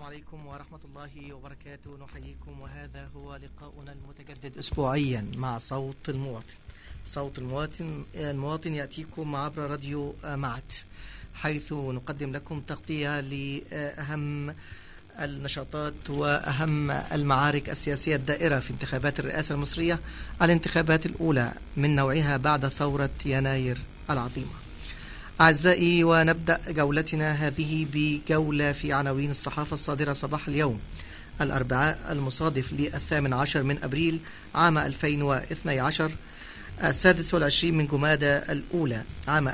عليكم ورحمة الله وبركاته نحييكم وهذا هو لقاؤنا المتجدد أسبوعيا مع صوت المواطن صوت المواطن المواطن يأتيكم عبر راديو معت حيث نقدم لكم تغطية لأهم النشاطات وأهم المعارك السياسية الدائرة في انتخابات الرئاسة المصرية الانتخابات الأولى من نوعها بعد ثورة يناير العظيمة أعزائي ونبدأ جولتنا هذه بجولة في عناوين الصحافة الصادرة صباح اليوم الأربعاء المصادف للثامن عشر من أبريل عام 2012 السادس والعشرين من جمادى الأولى عام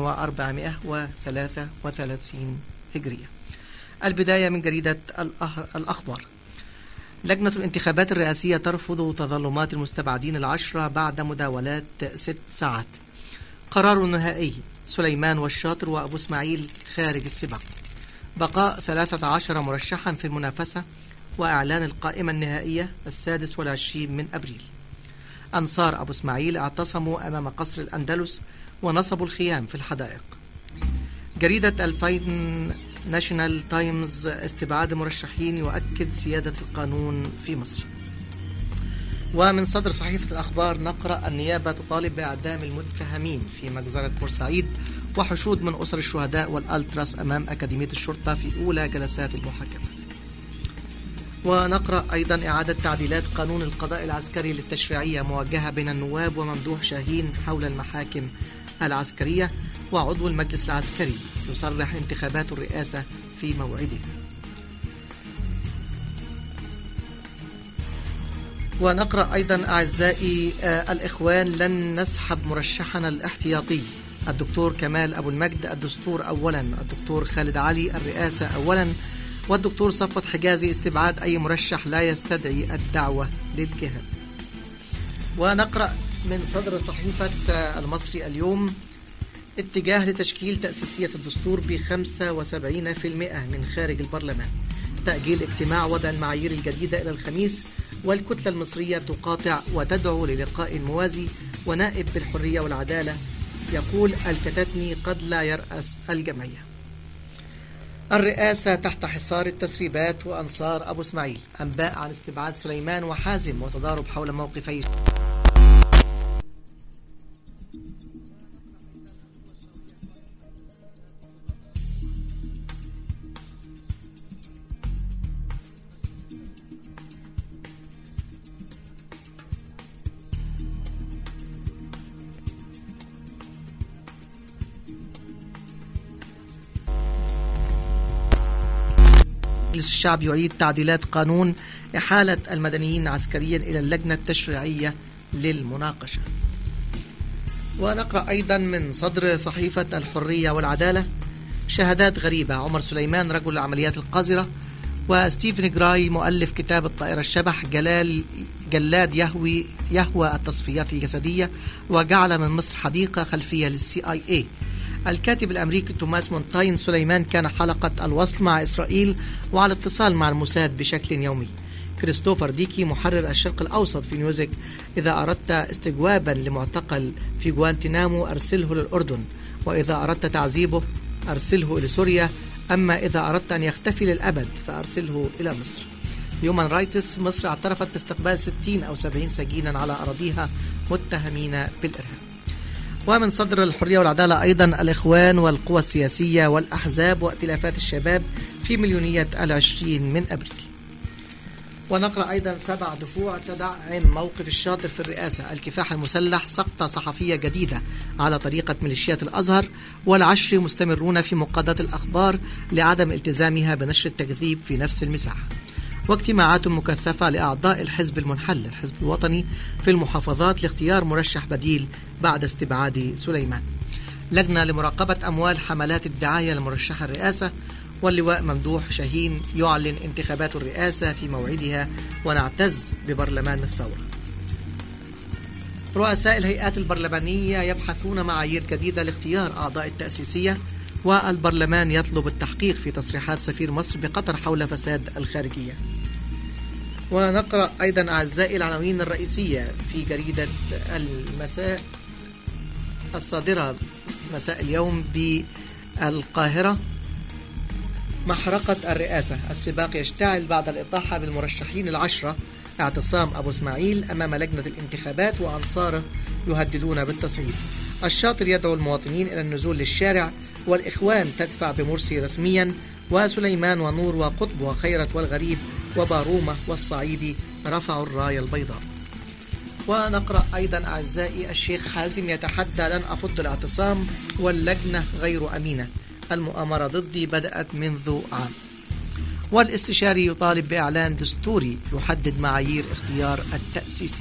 1433 هجرية البداية من جريدة الأخبار لجنة الانتخابات الرئاسية ترفض تظلمات المستبعدين العشرة بعد مداولات ست ساعات قرار نهائي سليمان والشاطر وأبو اسماعيل خارج السباق بقاء 13 مرشحا في المنافسة وإعلان القائمة النهائية السادس والعشرين من أبريل أنصار أبو اسماعيل اعتصموا أمام قصر الأندلس ونصبوا الخيام في الحدائق جريدة الفاين ناشونال تايمز استبعاد مرشحين يؤكد سيادة القانون في مصر ومن صدر صحيفة الأخبار نقرأ النيابة تطالب بإعدام المتهمين في مجزرة بورسعيد وحشود من أسر الشهداء والألتراس أمام أكاديمية الشرطة في أولى جلسات المحاكمة ونقرأ أيضا إعادة تعديلات قانون القضاء العسكري للتشريعية موجهة بين النواب وممدوح شاهين حول المحاكم العسكرية وعضو المجلس العسكري يصرح انتخابات الرئاسة في موعدها ونقرأ أيضا أعزائي الإخوان لن نسحب مرشحنا الاحتياطي الدكتور كمال أبو المجد الدستور أولا الدكتور خالد علي الرئاسة أولا والدكتور صفوت حجازي استبعاد أي مرشح لا يستدعي الدعوة للجهاد ونقرأ من صدر صحيفة المصري اليوم اتجاه لتشكيل تأسيسية الدستور ب 75% من خارج البرلمان تأجيل اجتماع وضع المعايير الجديدة إلى الخميس والكتلة المصرية تقاطع وتدعو للقاء موازي ونائب بالحرية والعدالة يقول الكتتني قد لا يرأس الجمعية الرئاسة تحت حصار التسريبات وأنصار أبو اسماعيل أنباء عن استبعاد سليمان وحازم وتضارب حول موقفي مجلس الشعب يعيد تعديلات قانون إحالة المدنيين عسكريا إلى اللجنة التشريعية للمناقشة ونقرأ أيضا من صدر صحيفة الحرية والعدالة شهادات غريبة عمر سليمان رجل العمليات القذرة وستيفن جراي مؤلف كتاب الطائرة الشبح جلال جلاد يهوي يهوى التصفيات الجسدية وجعل من مصر حديقة خلفية للسي اي اي الكاتب الأمريكي توماس مونتاين سليمان كان حلقة الوصل مع إسرائيل وعلى اتصال مع الموساد بشكل يومي كريستوفر ديكي محرر الشرق الأوسط في نيوزك إذا أردت استجوابا لمعتقل في جوانتنامو أرسله للأردن وإذا أردت تعذيبه أرسله إلى سوريا أما إذا أردت أن يختفي للأبد فأرسله إلى مصر هيومان رايتس مصر اعترفت باستقبال 60 أو 70 سجينا على أراضيها متهمين بالإرهاب ومن صدر الحرية والعدالة أيضا الإخوان والقوى السياسية والأحزاب وائتلافات الشباب في مليونية العشرين من أبريل ونقرأ أيضا سبع دفوع تدعم موقف الشاطر في الرئاسة الكفاح المسلح سقطة صحفية جديدة على طريقة ميليشيات الأزهر والعشر مستمرون في مقاضاة الأخبار لعدم التزامها بنشر التكذيب في نفس المساحة واجتماعات مكثفة لأعضاء الحزب المنحل الحزب الوطني في المحافظات لاختيار مرشح بديل بعد استبعاد سليمان لجنة لمراقبة أموال حملات الدعاية لمرشح الرئاسة واللواء ممدوح شاهين يعلن انتخابات الرئاسة في موعدها ونعتز ببرلمان الثورة رؤساء الهيئات البرلمانية يبحثون معايير جديدة لاختيار أعضاء التأسيسية والبرلمان يطلب التحقيق في تصريحات سفير مصر بقطر حول فساد الخارجية ونقرأ أيضا أعزائي العناوين الرئيسية في جريدة المساء الصادرة مساء اليوم بالقاهرة محرقة الرئاسة السباق يشتعل بعد الإطاحة بالمرشحين العشرة اعتصام أبو اسماعيل أمام لجنة الانتخابات وأنصاره يهددون بالتصعيد الشاطر يدعو المواطنين إلى النزول للشارع والإخوان تدفع بمرسي رسميا وسليمان ونور وقطب وخيرت والغريب وبارومة والصعيدي رفعوا الراية البيضاء ونقرأ أيضا أعزائي الشيخ حازم يتحدى لن أفض الاعتصام واللجنة غير أمينة المؤامرة ضدي بدأت منذ عام والاستشاري يطالب بإعلان دستوري يحدد معايير اختيار التأسيسية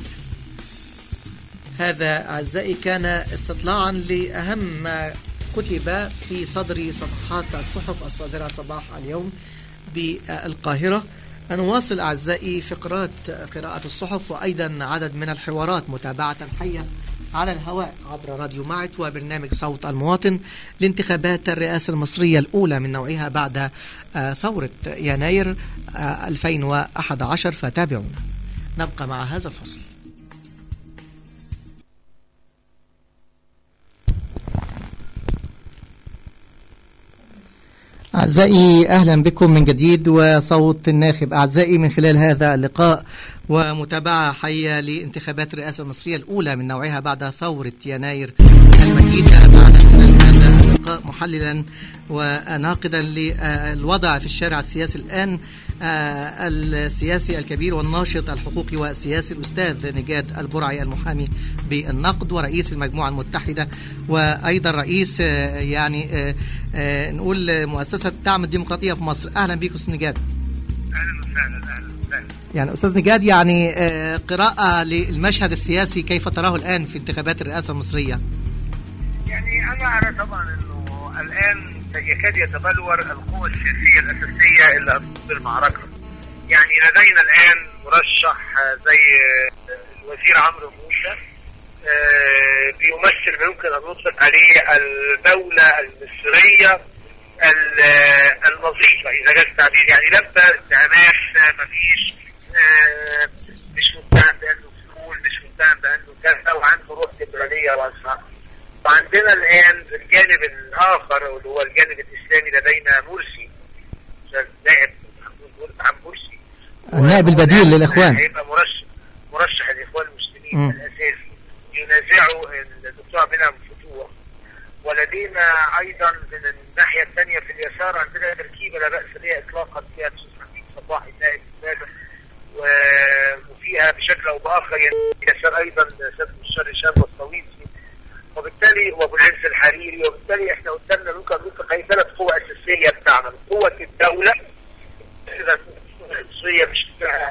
هذا أعزائي كان استطلاعا لأهم ما كتب في صدر صفحات الصحف الصادرة صباح اليوم بالقاهرة نواصل أعزائي فقرات قراءة الصحف وأيضا عدد من الحوارات متابعة حية على الهواء عبر راديو معت وبرنامج صوت المواطن لانتخابات الرئاسة المصرية الأولى من نوعها بعد ثورة يناير 2011 فتابعونا نبقى مع هذا الفصل أعزائي أهلا بكم من جديد وصوت الناخب أعزائي من خلال هذا اللقاء ومتابعة حية لانتخابات الرئاسة المصرية الأولى من نوعها بعد ثورة يناير المجيد معنا خلال هذا اللقاء محللا وناقدا للوضع في الشارع السياسي الآن السياسي الكبير والناشط الحقوقي والسياسي الأستاذ نجاد البرعي المحامي بالنقد ورئيس المجموعة المتحدة وأيضا رئيس يعني نقول مؤسسة دعم الديمقراطية في مصر أهلا بك أستاذ نجاد أهلا وسهلا أهلا وسهلا يعني أستاذ نجاد يعني قراءة للمشهد السياسي كيف تراه الآن في انتخابات الرئاسة المصرية يعني أنا أرى طبعا أنه الآن يكاد يتبلور القوة السياسية الأساسية اللي هتخوض المعركة يعني لدينا الآن مرشح زي الوزير عمرو موسى بيمثل ما يمكن أن نطلق عليه الدولة المصرية النظيفة إذا جاز التعبير يعني لابسة اتهامات مفيش مش متهم بأنه سكول مش متهم بأنه كذا وعنده روح ليبرالية واسعة وعندنا الآن الجانب الآخر واللي هو الجانب الإسلامي لدينا مرسي نائب عن مرسي النائب البديل للإخوان هيبقى مرشح مرشح الإخوان المسلمين م. الأساسي ينازعه الدكتور عبد المنعم فتوح ولدينا أيضا من الناحية الثانية في اليسار عندنا تركيبة لا بأس بها إطلاقا فيها الأستاذ حميد صباحي النائب السابق وفيها بشكل أو بآخر يسار أيضا سيد الشر هشام والصويسي وبالتالي وابو العز الحريري وبالتالي احنا قدامنا ممكن نطلق هي ثلاث قوى اساسيه بتاعنا قوه الدوله المصريه مش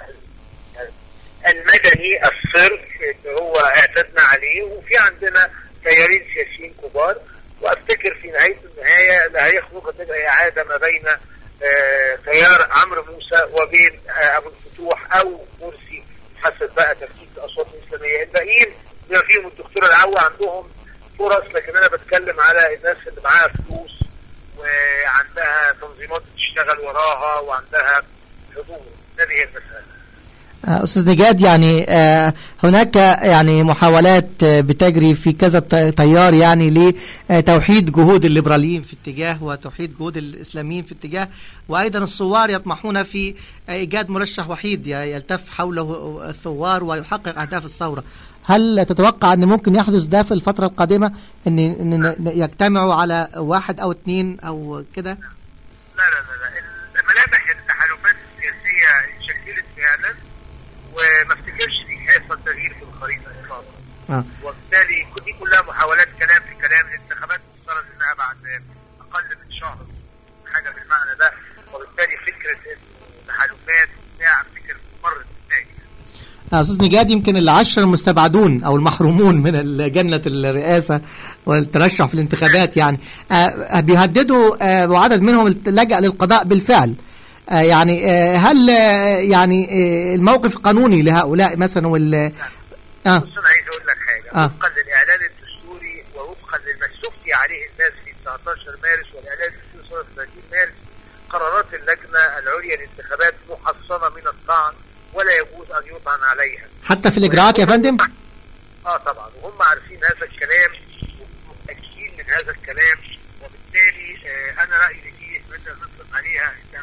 المدني الصرف اللي هو اعتدنا عليه وفي عندنا تيارين سياسيين كبار وافتكر في نهايه النهايه اللي هيخرج هتبقى اعاده ما بين آه تيار عمرو موسى وبين آه ابو الفتوح او مرسي حسب بقى ترتيب الاصوات الاسلاميه الباقيين بما فيهم الدكتور العوا عندهم فرص لكن انا بتكلم على الناس اللي معاها فلوس وعندها تنظيمات بتشتغل وراها وعندها حضور هذه هي المساله أستاذ نجاد يعني هناك يعني محاولات بتجري في كذا تيار يعني لتوحيد جهود الليبراليين في اتجاه وتوحيد جهود الإسلاميين في اتجاه وأيضا الثوار يطمحون في إيجاد مرشح وحيد يلتف حوله الثوار ويحقق أهداف الثورة هل تتوقع أن ممكن يحدث ده في الفترة القادمة أن, إن يجتمعوا على واحد أو اثنين أو كده؟ لا لا لا لا ملامح التحالفات السياسية شكلت فعلا وما افتكرش دي هيحصل تغيير في الخريطة إطلاقا آه. وبالتالي دي كلها محاولات كلام في كلام الانتخابات مفترض إنها بعد أقل من شهر حاجة بالمعنى ده وبالتالي فكرة التحالفات بتاع افتكر مرت استاذ نجاد يمكن العشر المستبعدون او المحرومون من جنه الرئاسه والترشح في الانتخابات يعني بيهددوا وعدد منهم لجأ للقضاء بالفعل يعني هل يعني الموقف القانوني لهؤلاء مثلا وال اه بص انا عايز اقول لك حاجه آه. وفقا للاعلان الدستوري ووفقا لما استفتي عليه الناس في 19 مارس والاعلان الدستوري صدر 30 مارس قرارات اللجنه العليا للانتخابات محصنه من الطعن ولا يجوز ان يطعن عليها حتى في الاجراءات يا فندم اه طبعا وهم عارفين هذا الكلام ومتاكدين من هذا الكلام وبالتالي آه انا رايي دي نقدر نطلق عليها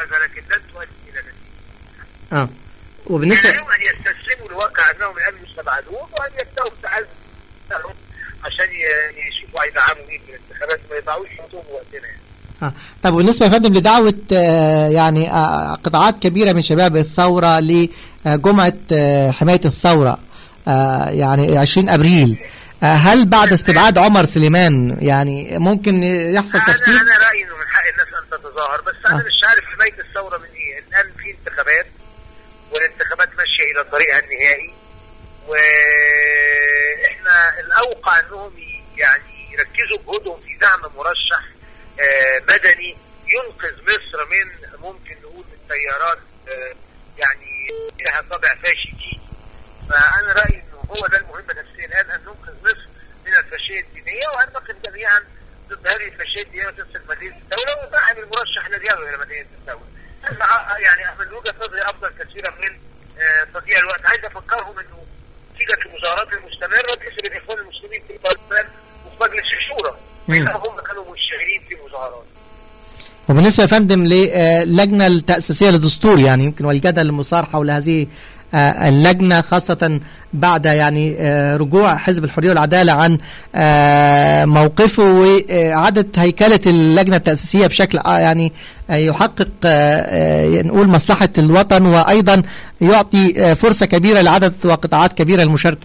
هذا لكن لن تؤدي الى نتيجه اه وبالنسبه عليهم ان يستسلموا لواقع انهم الان مستبعدون وان يبداوا بتعزز عشان ي- يشوفوا هيدعموا مين في الانتخابات ما يضيعوش وقتهم ووقتنا يعني. آه. طب بالنسبه يا فندم لدعوه آه، يعني آه، قطاعات كبيره من شباب الثوره لجمعه آه، حمايه الثوره آه، يعني 20 ابريل آه، هل بعد استبعاد عمر سليمان يعني ممكن يحصل تفكير؟ انا انا رايي انه من حق الناس ان تتظاهر بس انا آه. مش عارف حمايه الثوره من ايه الان في انتخابات والانتخابات ماشيه الى طريقها النهائي واحنا الاوقع انهم ي- يعني يركزوا جهودهم في دعم مرشح آه، مدني ينقذ مصر من ممكن نقول من تيارات آه، يعني لها طابع فاشي ديني فانا رايي انه هو ده المهم نفسيا الان ان ننقذ مصر من الفاشيه الدينيه وان نقف جميعا ضد هذه الفاشيه الدينيه وتمسك مدينه الدوله وندعم المرشح الذي يدعو الى مدينه الدوله. هذا ع- يعني من وجهه نظري افضل كثيرا من آه، تضييع الوقت، عايز افكرهم انه نتيجه المظاهرات المستمره باسم الاخوان المسلمين في البرلمان وفي مجلس الشورى. مم. هم كانوا مشتغلين في مظاهرات. وبالنسبه يا فندم للجنه التاسيسيه للدستور يعني يمكن والجدل المثار حول هذه آه، اللجنه خاصه بعد يعني آه، رجوع حزب الحريه والعداله عن آه، موقفه واعاده هيكله اللجنه التاسيسيه بشكل آه، يعني آه، يحقق آه، آه، نقول مصلحه الوطن وايضا يعطي آه، فرصه كبيره لعدد وقطاعات كبيره للمشاركه.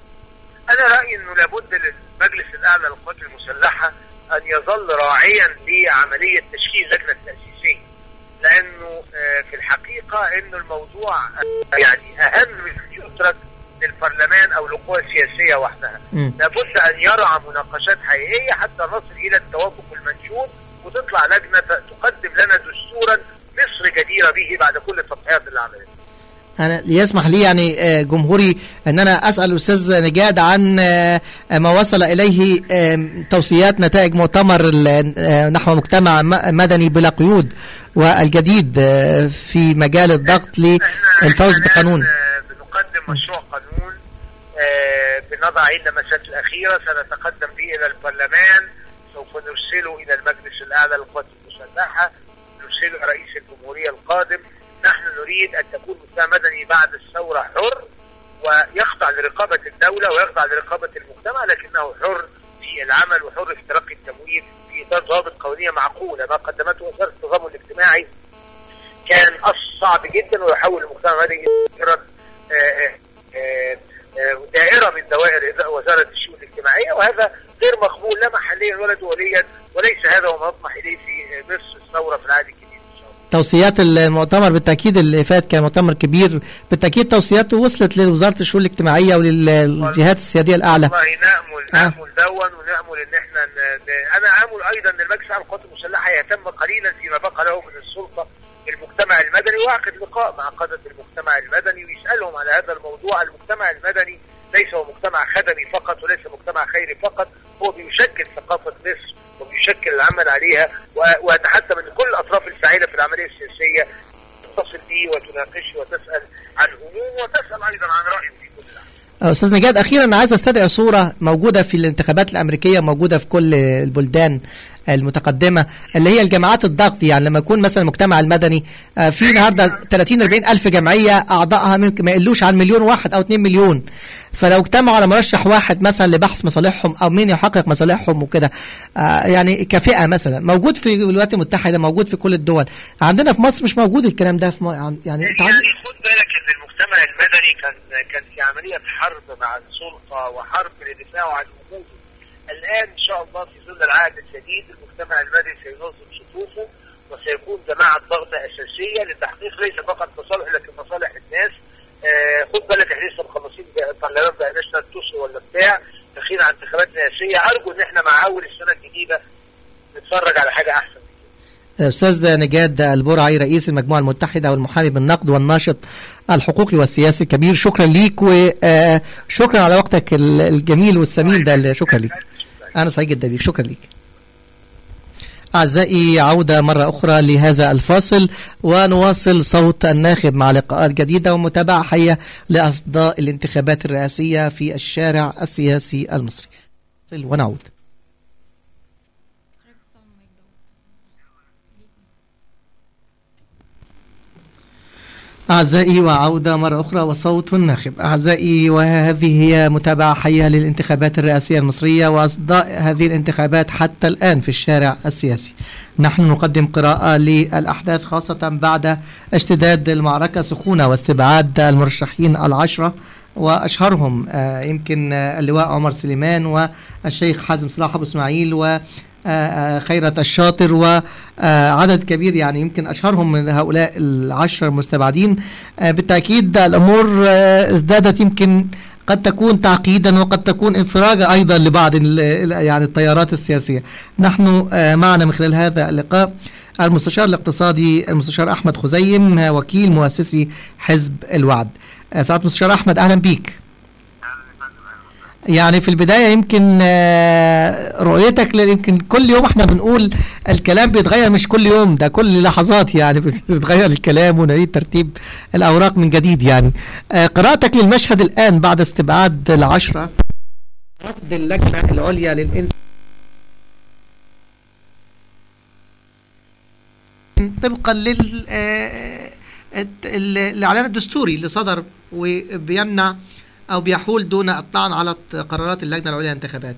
انا رايي انه لابد للمجلس الاعلى للقوات المسلحه ان يظل راعيا لعمليه تشكيل لجنه تاسيسيه لانه آه، في الحقيقه انه الموضوع آه، يعني اهم من ان يترك للبرلمان او للقوى السياسيه وحدها مم. لابد ان يرعى مناقشات حقيقيه حتى نصل الى التوافق المنشود وتطلع لجنه تقدم لنا دستورا مصر جديره به بعد كل التضحيات اللي عملتها أنا يسمح لي يعني آه، جمهوري أن أنا أسأل الأستاذ نجاد عن آه، ما وصل إليه آه، توصيات نتائج مؤتمر ال- آه، نحو مجتمع م- مدني بلا قيود والجديد آه، في مجال الضغط إحنا- للفوز إحنا بقانون الآن، آه، بنقدم مشروع قانون آه، بنضع عليه اللمسات الأخيرة سنتقدم به إلى البرلمان سوف نرسله إلى المجلس الأعلى للقوات المسلحة نرسله إلى رئيس الجمهورية القادم نحن نريد أن تكون مجتمع مدني بعد الثورة حر ويخضع لرقابة الدولة ويخضع لرقابة المجتمع لكنه حر في العمل وحر في تلقي التمويل في إطار ضوابط قانونية معقولة ما قدمته وزارة التضامن الاجتماعي كان قص صعب جدا ويحول المجتمع المدني الى مجرد آه، آه، آه، دائره من دوائر إذا- وزاره الشؤون الاجتماعيه وهذا غير مقبول لا محليا ولا دوليا وليس هذا وما نطمح اليه في مصر الثوره في العهد الجديد ان شاء الله. توصيات المؤتمر بالتأكيد اللي فات كان مؤتمر كبير بالتأكيد توصياته وصلت لوزارة الشؤون الاجتماعية وللجهات السيادية الأعلى والله نامل آه. نامل دون ونامل ان احنا ن- ن- انا امل ايضا ان المجلس الاعلى للقوات المسلحه يهتم قليلا فيما بقى له من السلطه بالمجتمع المدني ويعقد لقاء مع قاده المجتمع المدني ويسالهم على هذا الموضوع المجتمع المدني ليس هو مجتمع خدمي فقط وليس مجتمع خيري فقط هو بيشكل ثقافه مصر وبيشكل العمل عليها و- ويتحتم ان كل الاطراف الفاعله في العمليه السياسيه تتصل به وتناقشه وتسال عن هموم وتسال ايضا عن رايه في كل الأحوال. استاذ نجاد اخيرا انا عايز استدعي صوره موجوده في الانتخابات الامريكيه موجوده في كل البلدان المتقدمه اللي هي الجماعات الضغط يعني لما يكون مثلا المجتمع المدني آه، في النهارده 30 40 الف جمعيه اعضائها ممكن ما يقلوش عن مليون واحد او 2 مليون فلو اجتمعوا على مرشح واحد مثلا لبحث مصالحهم او مين يحقق مصالحهم وكده آه، يعني كفئه مثلا موجود في الولايات المتحده موجود في كل الدول عندنا في مصر مش موجود الكلام ده في م- يعني يعني خد بالك ان المجتمع المدني كان كان في عمليه حرب مع السلطه وحرب للدفاع عن وجوده. الان ان شاء الله في ظل العهد الجديد المجتمع المدني سينظم صفوفه وسيكون جماعه ضغط اساسيه لتحقيق ليس فقط مصالح لكن مصالح الناس. آه خد بالك احنا لسه مخلصين البرلمان بقى ثلاث اشهر ولا بتاع داخلين على انتخابات رئاسيه ارجو ان احنا مع اول السنه الجديده نتفرج على حاجه احسن. أستاذ نجاد البرعي رئيس المجموعة المتحدة والمحامي بالنقد والناشط الحقوقي والسياسي الكبير شكرا ليك وشكرا على وقتك ال- الجميل والثمين ده شكرا ليك أنا سعيد جدا بيك شكرا ليك أعزائي عودة مرة أخرى لهذا الفاصل ونواصل صوت الناخب مع لقاءات جديدة ومتابعة حية لأصداء الانتخابات الرئاسية في الشارع السياسي المصري ونعود أعزائي وعودة مرة أخرى وصوت الناخب أعزائي وهذه هي متابعة حية للانتخابات الرئاسية المصرية وأصداء هذه الانتخابات حتى الآن في الشارع السياسي نحن نقدم قراءة للأحداث خاصة بعد اشتداد المعركة سخونة واستبعاد المرشحين العشرة وأشهرهم آه، يمكن آه، اللواء عمر سليمان والشيخ حازم صلاح أبو إسماعيل و آه، آه، خيرة الشاطر وعدد كبير يعني يمكن أشهرهم من هؤلاء العشر المستبعدين آه، بالتأكيد الأمور آه، ازدادت يمكن قد تكون تعقيدا وقد تكون انفراجة أيضا لبعض ال- ال- يعني التيارات السياسية نحن آه، معنا من خلال هذا اللقاء المستشار الاقتصادي المستشار أحمد خزيم آه، وكيل مؤسسي حزب الوعد آه، سعادة المستشار أحمد أهلا بيك يعني في البداية يمكن آه، رؤيتك ل- يمكن كل يوم احنا بنقول الكلام بيتغير مش كل يوم ده كل لحظات يعني بيتغير الكلام ونعيد ترتيب الأوراق من جديد يعني آه، قراءتك للمشهد الآن بعد استبعاد العشرة رفض اللجنة العليا للإنتاج طبقا لل آه، الت- ال- الاعلان الدستوري اللي صدر وبيمنع او بيحول دون الطعن على ت- قرارات اللجنه العليا للانتخابات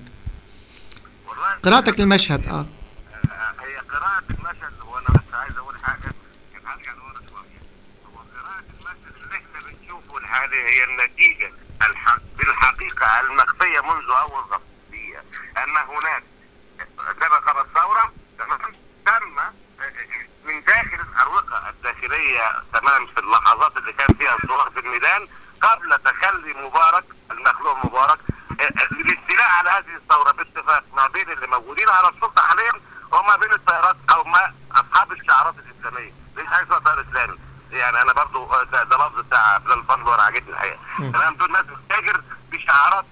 والله قراءتك للمشهد اه هي قراءة المشهد وانا بس عايز اقول حاجة كان هرجع لورا شوية هو قراءة المشهد اللي احنا بنشوفه الحالي هي النتيجة الح... بالحقيقة المخفية منذ اول ضبطية ان هناك سبق الثورة تمام تم من داخل الاروقة الداخلية تمام في اللحظات اللي كان فيها الثوار في الميدان قبل تخلي مبارك المخلوع مبارك الاستيلاء على هذه الثورة باتفاق ما بين اللي موجودين على السلطة حاليا وما بين التيارات او ما اصحاب الشعارات الاسلامية ليس عايز تيار اسلامي يعني انا برضو ده, ده لفظ بتاع بلال الفضل ورا عاجبني الحقيقة م. تمام دول ناس بتتاجر بشعارات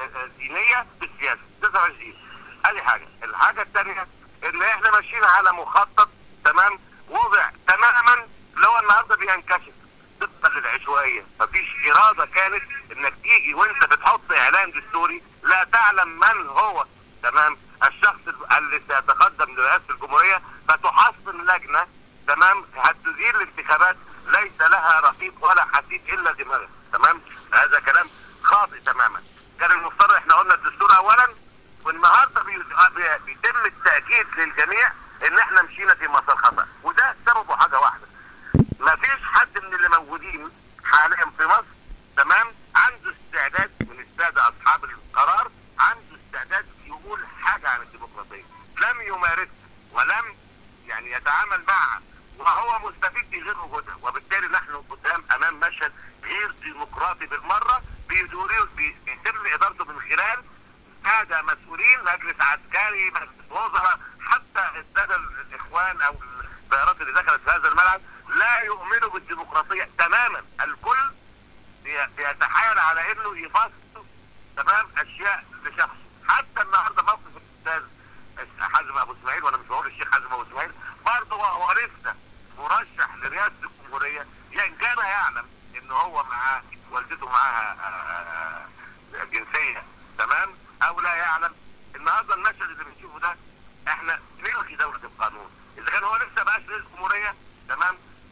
دينية بالسياسة 29 ادي حاجة الحاجة الثانية ان احنا ماشيين على مخطط تمام وضع تماما لو النهارده بينكشف طبقا للعشوائيه مفيش اراده كانت انك تيجي وانت بتحط اعلان دستوري لا تعلم من هو تمام الشخص اللي سيتقدم لرئاسه الجمهوريه فتحصن لجنه تمام هتدير الانتخابات ليس لها رقيب ولا حسيب الا دماغها تمام هذا كلام خاطئ تماما كان المفترض احنا قلنا الدستور اولا والنهارده بي- بي- بيتم التاكيد للجميع ان احنا مشينا في مسار خطا وده سببه حاجه واحده ما فيش حد من اللي موجودين حاليا في مصر تمام عنده استعداد من الساده اصحاب القرار عنده استعداد يقول حاجه عن الديمقراطيه لم يمارسها ولم يعني يتعامل معها وهو مستفيد في غير وجودها وبالتالي نحن قدام امام مشهد غير ديمقراطي بالمره بيدوري بي- بيتم ادارته من خلال ساده مسؤولين مجلس عسكري مجلس وزراء حتى الساده الاخوان او التيارات اللي دخلت في هذا الملعب لا يؤمنوا بالديمقراطيه تماما الكل بي- بيتحايل على انه يفصل تمام اشياء لشخصه حتى النهارده موقف الاستاذ حازم ابو اسماعيل وانا مش بقول الشيخ حازم ابو اسماعيل برضه وهو لسه مرشح لرئاسه الجمهوريه يعني كان يعلم ان هو معاه والدته معاها آه، آه، جنسيه تمام او لا يعلم النهارده المشهد اللي بنشوفه ده احنا نلغي دوله القانون اذا كان هو لسه بقاش رئيس جمهوريه تمام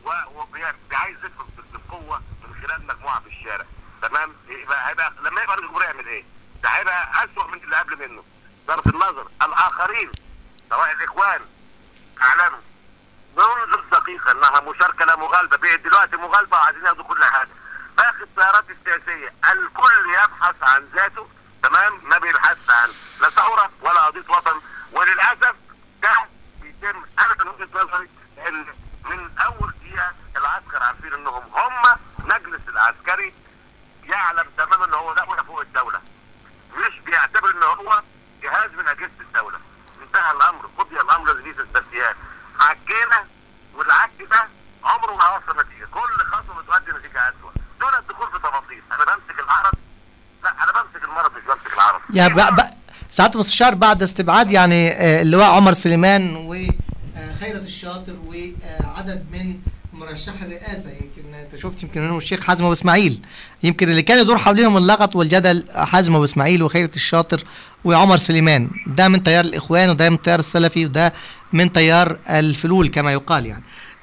وعايز يدخل بالقوه من خلال مجموعه في الشارع تمام يبقى هيبقى لما يبقى رئيس جمهوريه يعمل ايه؟ ده هيبقى اسوء من اللي قبل منه بصرف النظر الاخرين سواء الاخوان اعلنوا منذ دقيقه انها مشاركه لا مغالبه بقت دلوقتي مغالبه وعايزين ياخدوا كل حاجه باقي التيارات السياسيه الكل يبحث عن ذاته تمام ما بيبحث عن لا ثوره ولا قضيه وطن وللاسف ده بيتم انا من وجهه نظري ان من اول دقيقه العسكر عارفين انهم هم مجلس العسكري يعلم تماما ان هو دوله فوق الدوله مش بيعتبر ان هو جهاز من اجهزه الدوله انتهى الامر قضي الامر لذيذ التسيير عكينا والعك ده عمره ما وصل نتيجه كل خطوه بتؤدي نتيجه اسوء دون الدخول في تفاصيل انا بمسك العرض لا انا بمسك المرض مش بمسك العرض يا ب... ب... سعادة المستشار بعد استبعاد يعني آه، اللواء عمر سليمان وخيرة الشاطر وعدد من مرشح الرئاسة يمكن انت شفت يمكن منهم الشيخ حازم ابو اسماعيل يمكن اللي كان يدور حواليهم اللغط والجدل حازم ابو اسماعيل وخيرة الشاطر وعمر سليمان ده من تيار الاخوان وده من تيار السلفي وده من تيار الفلول كما يقال يعني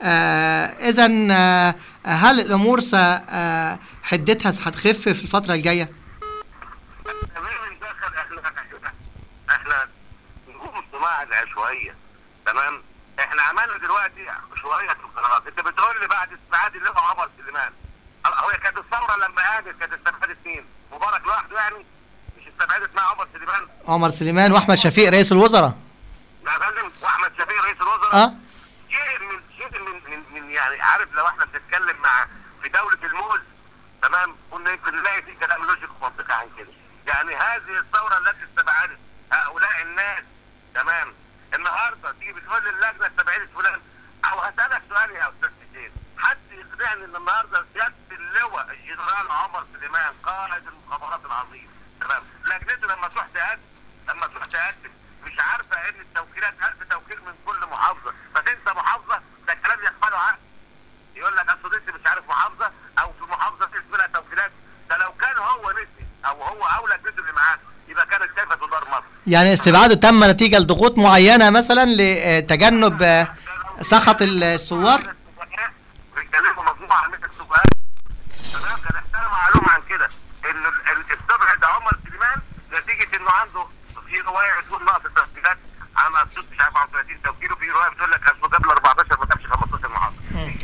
اذا آه هل الامور س آه حدتها هتخف في الفتره الجايه تمام دخل احنا احنا نقوم الصناعه العشوائيه تمام احنا عملنا دلوقتي شويه في القنوات انت بتقول لي بعد استبعاد اللي هو عمر سليمان هو كانت الثوره لما قامت كانت استبعدت مين؟ مبارك لوحده يعني مش استبعدت مع عمر سليمان عمر سليمان واحمد شفيق رئيس الوزراء لا يا فندم واحمد شفيق رئيس الوزراء اه شيء من شيء من, من, من يعني عارف لو احنا بنتكلم مع في دوله الموز تمام كنا يمكن نلاقي في كلام لوجيك ومنطقي عن كده يعني هذه الثوره التي استبعدت هؤلاء الناس تمام النهارده تيجي بتقول اللجنه استبعدت فلان او هسالك سؤال يا استاذ حسين حد يقنعني ان النهارده سياده اللواء الجنرال عمر سليمان قائد المخابرات العظيم تمام لجنته لما تروح تقدم لما تروح تقدم مش عارفه ان التوكيلات 1000 توكيل من كل محافظه فتنسى محافظه ده كلام يقبله عقل يقول لك اصل انت مش عارف محافظه او في محافظه اسم لها توكيلات ده لو كان هو نسي او هو او لجنته اللي معاه يبقى كانت كيف تدار مصر يعني استبعاده تم نتيجه لضغوط معينه مثلا لتجنب آه، سخط الثوار بيتكلموا مجموعه من السفهاء تمام كان احنا معلومه عن كده ان استبعد عمر سليمان نتيجه انه عنده في روايه بتقول نقص التسجيلات عن اسيوط مش عارف 30 توكيل وفي روايه بتقول لك اصله جاب له 14 ما جابش 15 محافظه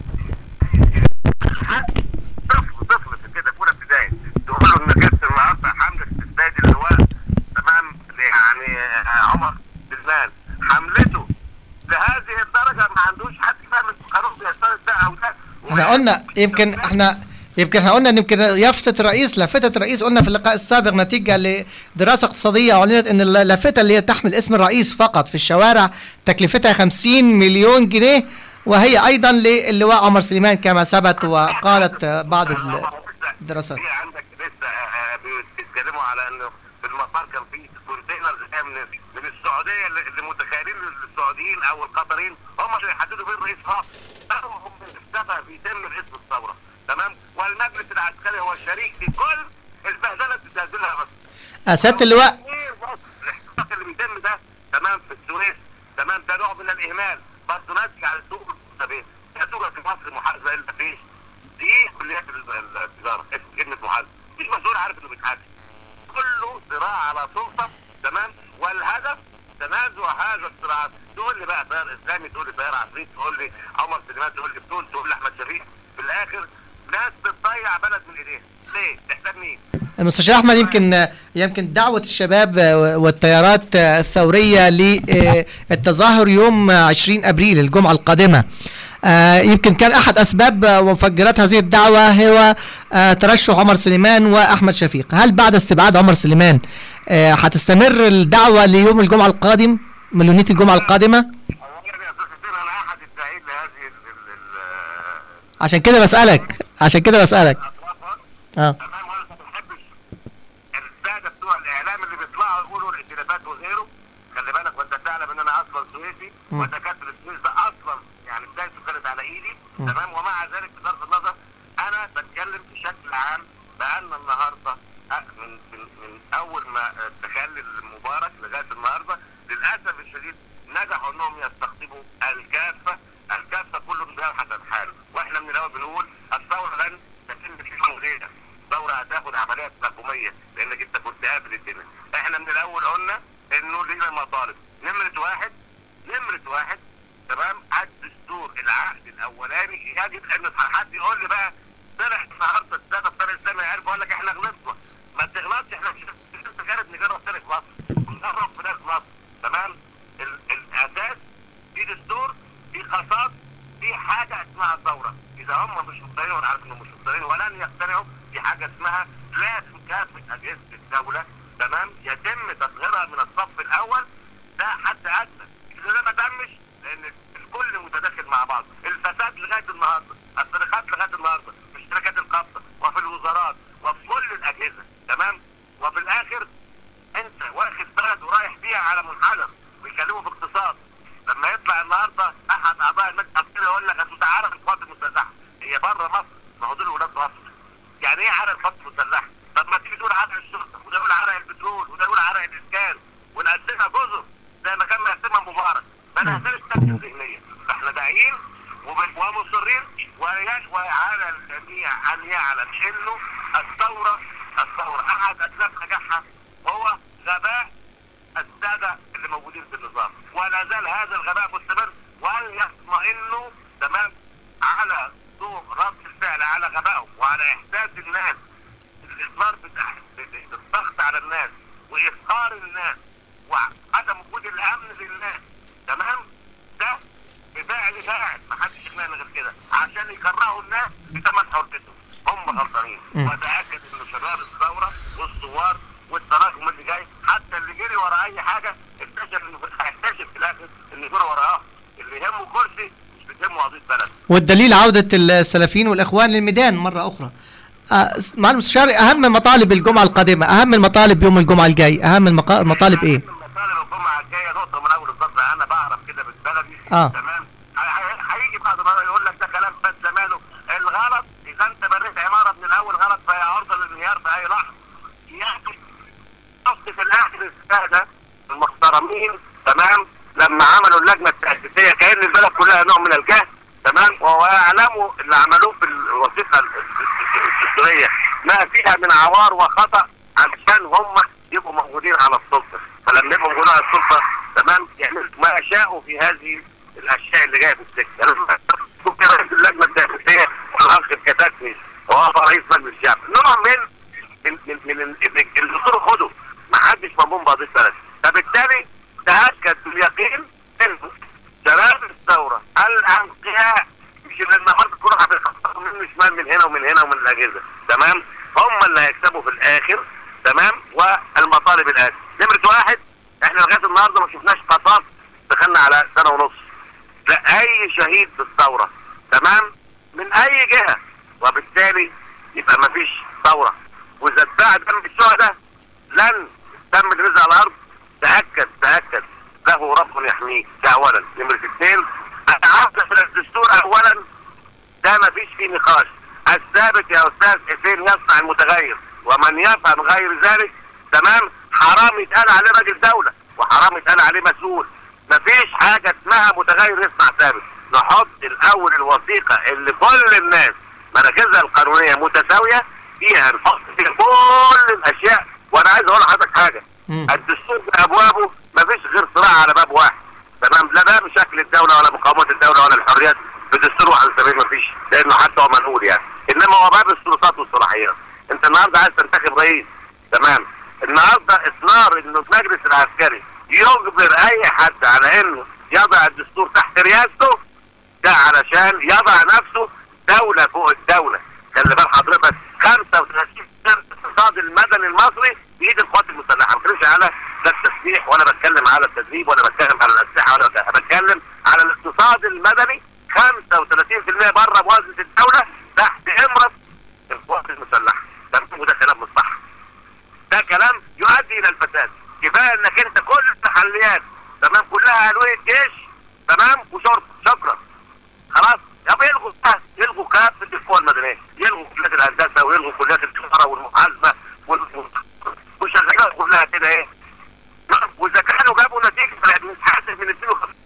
طفل طفل في كده كوره ابتدائي تقول له ان جبت النهارده حمله استبداد اللواء تمام يعني عمر سلمان حملته لهذه الدرجه ما عندوش حد فاهم القانون بيستند ده او ده احنا قلنا يمكن احنا يمكن احنا قلنا ان يمكن يافطه الرئيس لافته الرئيس قلنا في اللقاء السابق نتيجه لدراسه اقتصاديه اعلنت ان اللافته اللي هي تحمل اسم الرئيس فقط في الشوارع تكلفتها 50 مليون جنيه وهي ايضا للواء عمر سليمان كما ثبت وقالت بعض الدراسات هي عندك لسه آه، بيتكلموا على انه في المطار كان في كونتينرز جايه من من السعوديه اللي اللي متخيلين السعوديين او القطريين هم اللي يحددوا بين رئيس مصر هم السبب بيتم اسم الثوره تمام والمجلس العسكري هو الشريك في كل البهدله اللي بتبهدلها مصر اسات اللواء الاحتفاظ اللي بيتم ده تمام في السويس تمام ده نوع من الاهمال برضه ناتج على سوق المحاسبين لا توجد في مصر محاسبه الا في دي كليات ال- التجاره اسم كلمه محاسبه مش مسؤول عارف انه بيتحاسب كله صراع على سلطه تمام والهدف تنازع هذا الصراع تقول لي بقى تيار اسلامي تقول لي تيار عفريت تقول لي عمر سليمان تقول لي بتقول تقول لي احمد شفيق في الاخر ناس بتضيع بلد من ايديها ليه؟ تحتاج مين؟ المستشار احمد يمكن يمكن دعوه الشباب والتيارات الثوريه للتظاهر يوم 20 ابريل الجمعه القادمه آه، يمكن كان احد اسباب ومفجرات هذه الدعوه هو آه، ترشح عمر سليمان واحمد شفيق هل بعد استبعاد عمر سليمان آه، هتستمر الدعوه ليوم الجمعه القادم مليونيه الجمعه القادمه اولا يا استاذ حسين انا احد الداعين لهذه ال- ال- ال- عشان كده بسالك عشان كده بسالك الاطراف اه تمام وانا ما بحبش الساده بتوع الاعلام اللي بيطلعوا يقولوا الائتلافات وغيره خلي بالك وانت تعلم ان انا اصلا سويسي مم. ودكاتره السويس ده اصلا يعني بدايته كانت على ايدي تمام ومع ذلك بغض النظر انا بتكلم بشكل عام بان النهارده أ- من من من اول ما تخلي المبارك لغايه النهارده للاسف الشديد نجحوا انهم يستقطبوا الكافه الكافه كله بيبحث عن حاله واحنا من الاول بنقول الثوره لن تتم في يوم وليله الثوره هتاخد عمليه تراكميه لانك انت كنت قابل الدنيا احنا من الاول قلنا انه لينا مطالب نمره واحد نمره واحد تمام الدستور العقد الاولاني يجب ان حد يقول لي بقى طلع النهارده الساده بتاع الاسلامي عارف بقول لك احنا غلطنا ما تغلطش احنا مش لسه جارب نجرب تاني في مصر نجرب في ناس مصر تمام ال- الاساس في دستور في قصاص في حاجه اسمها ثوره اذا هم مش مقتنعين وانا عارف انهم مش مقتنعين ولن يقتنعوا في حاجه اسمها لازم كافه اجهزه الدوله تمام يتم تطهيرها من الصف الاول ده حد ادنى اذا ده ما تمش لان الكل متداخل مع بعض الفساد لغايه النهارده السرقات لغايه النهارده في اشتراكات القبضه وفي الوزارات وفي كل الاجهزه تمام وفي الاخر انت واخد بلد ورايح بيها على منحدر بيتكلموا في اقتصاد لما يطلع النهارده احد اعضاء المجلس العسكري يقول لك انتوا تعالوا القوات المسلحه هي بره مصر ما هو دول ولاد مصر يعني ايه عرق القوات المسلحه؟ طب ما تيجي تقول عرق الشرطه وده يقول عرق البترول وده يقول عرق الاسكان ونقسمها جزر زي ما كان مقسمها مبارك ما نقسمش نفس الذهنيه فاحنا داعيين وب- ومصرين وي- وعلى الجميع ان يعلم انه الثوره الثوره احد اسباب نجاحها هو غباء الساده اللي موجودين في النظام ولا زال هذا الغباء مستمر وان يطمئنوا تمام على ضوء رد الفعل على غبائهم وعلى احساس الناس الاصرار بتاع الضغط على الناس وافقار الناس وعدم وجود الامن للناس تمام ده بفعل فاعل ما حدش يقنعني غير كده عشان يكرهوا الناس بثمن حريتهم هم غلطانين مم. واتاكد ان شباب الثوره والثوار والتراكم اللي جاي حتى اللي جري ورا اي حاجه اكتشف انه هيكتشف في الاخر ان جري وراها اللي يهمه كرسي مش بتهمه قضيه بلد والدليل عودة السلفيين والإخوان للميدان مرة أخرى آه، معالي المستشار أهم مطالب الجمعة القادمة أهم المطالب يوم الجمعة الجاي أهم المقا- المطالب إيه؟ المطالب الجمعه الجايه نقطه من اول السطر انا بعرف كده بالبلدي آه. تمام هي- هي- هيجي بعد مره يقول لك ده كلام فات زمانه الغلط اذا انت بنيت عماره من الاول غلط فهي عرضه للانهيار في اي لحظه يعني شفت في الاخر الساده المحترمين تمام لما عملوا اللجنه التاسيسيه كان البلد كلها نوع من الجهل تمام ويعلموا اللي عملوه في الوثيقه الدستوريه ما فيها من عوار وخطا علشان هم يبقوا موجودين على السلطه فلما يبقوا موجودين على السلطه تمام يعملوا ما شاءوا في هذه الاشياء اللي جايه في السكه لما كنت رئيس اللجنه التاسيسيه والاخ الكتاتني وهو رئيس مجلس الشعب نوع من من من من ال- اللي صاروا خدوا ما حدش مضمون بقضيه بلد فبالتالي تاكد باليقين انه شباب الثوره الانقياء مش اللي النهارده كلهم هتخططوا من شمال من هنا ومن هنا ومن الاجهزه تمام هم اللي هيكسبوا في الاخر تمام والمطالب الاتي نمره واحد احنا لغايه النهارده ما شفناش قصاص دخلنا على سنه ونص لا اي شهيد في الثوره تمام من اي جهه وبالتالي يبقى ما فيش ثوره واذا اتباع دم الشهداء لن الدم اللي نزل على الارض تاكد تاكد له رب يحميه ده اولا نمره اثنين العهد في الدستور اولا ده ما فيش فيه نقاش الثابت يا استاذ حسين يصنع المتغير ومن يفهم غير ذلك تمام حرام يتقال عليه راجل دوله وحرام يتقال عليه مسؤول مفيش حاجه اسمها متغير يصنع ثابت نحط الاول الوثيقه اللي كل الناس مراكزها القانونيه متساويه فيها نحط فيها كل الاشياء وانا عايز اقول لحضرتك حاجه مم. الدستور بابوابه مفيش غير صراع على باب واحد تمام لا باب شكل الدوله ولا مقاومه الدوله ولا الحريات في دستور 71 مفيش لانه حتى هو منقول يعني انما هو باب السلطات والصلاحيات انت النهارده عايز تنتخب رئيس تمام النهارده اصرار انه المجلس العسكري يجبر اي حد على انه يضع الدستور تحت رئاسته ده علشان يضع نفسه دولة فوق الدولة خلي بال حضرتك 35 الاقتصاد المدني المصري بإيد القوات المسلحة ما بتكلمش على لا التسليح ولا بتكلم على التدريب ولا بتكلم على الأسلحة ولا بتكلم- بتكلم على الاقتصاد المدني 35% بره موازنة الدولة تحت إمرة القوات المسلحة تمام وده كلام مش صح ده كلام يؤدي الى الفساد كفايه انك انت كل المحليات تمام كلها الويه جيش تمام وشرطه شكرا خلاص يا يلغوا الكهف يلغوا كافه القوى المدنيه يلغوا كليات الهندسه ويلغوا كليات التجاره والمحاسبه وال- وشغالات كلها كده ايه واذا كانوا جابوا نتيجه بنتحاسب من 52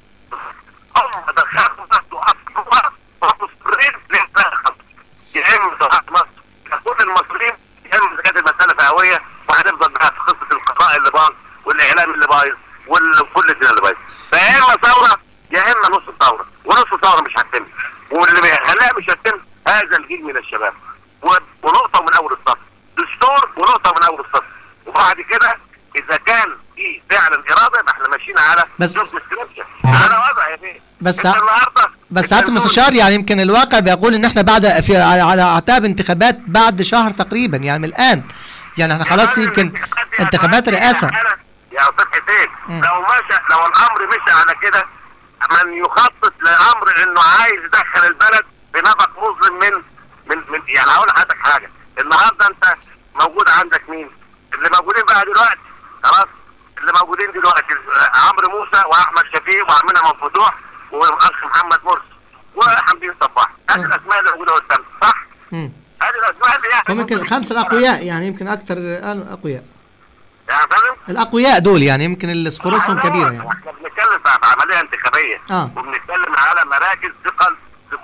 هم دخلوا ضغطوا اصلا ومصرين للداخل يا اما ضغط مصر كل المصريين يا اما اذا كانت المساله فئويه وهنفضل بقى في قصه القضاء اللي باظ والاعلام اللي بايظ وكل الدنيا اللي بايظ فيا اما ثوره يا اما نص ثوره ونص ثوره مش هتتم واللي بيخليها مش هتتم هذا الجيل من الشباب و- ونقطه من اول السطر دستور ونقطه من اول السطر وبعد كده اذا كان في فعلا اراده يبقى احنا ماشيين على بس- جزء السلوكية. على وضع يا بيه بس انت ع- النهارده بس سعاده المستشار يعني يمكن الواقع بيقول ان احنا بعد في على على اعتاب انتخابات بعد شهر تقريبا يعني من الان يعني احنا خلاص يمكن انتخابات رئاسه يا استاذ حسين مم. لو مشى لو الامر مشى على كده من يخطط لامر انه عايز يدخل البلد بنفق مظلم من من من يعني هقول لحضرتك حاجه النهارده انت موجود عندك مين؟ اللي موجودين بقى دلوقتي خلاص اللي موجودين دلوقتي آه، عمرو موسى واحمد شفيق وعمنا مفتوح والاخ محمد مرسي وحمدين صباح هذه مم. الاسماء اللي موجوده قدامك صح؟ مم. هذه الاسماء اللي يعني وممكن الخمسه الاقوياء يعني يمكن اكثر الان اقوياء يعني فاهم؟ الاقوياء دول يعني يمكن اللي فرصهم آه، كبيره يعني احنا بنتكلم في عمليه انتخابيه آه. وبنتكلم على مراكز ثقل في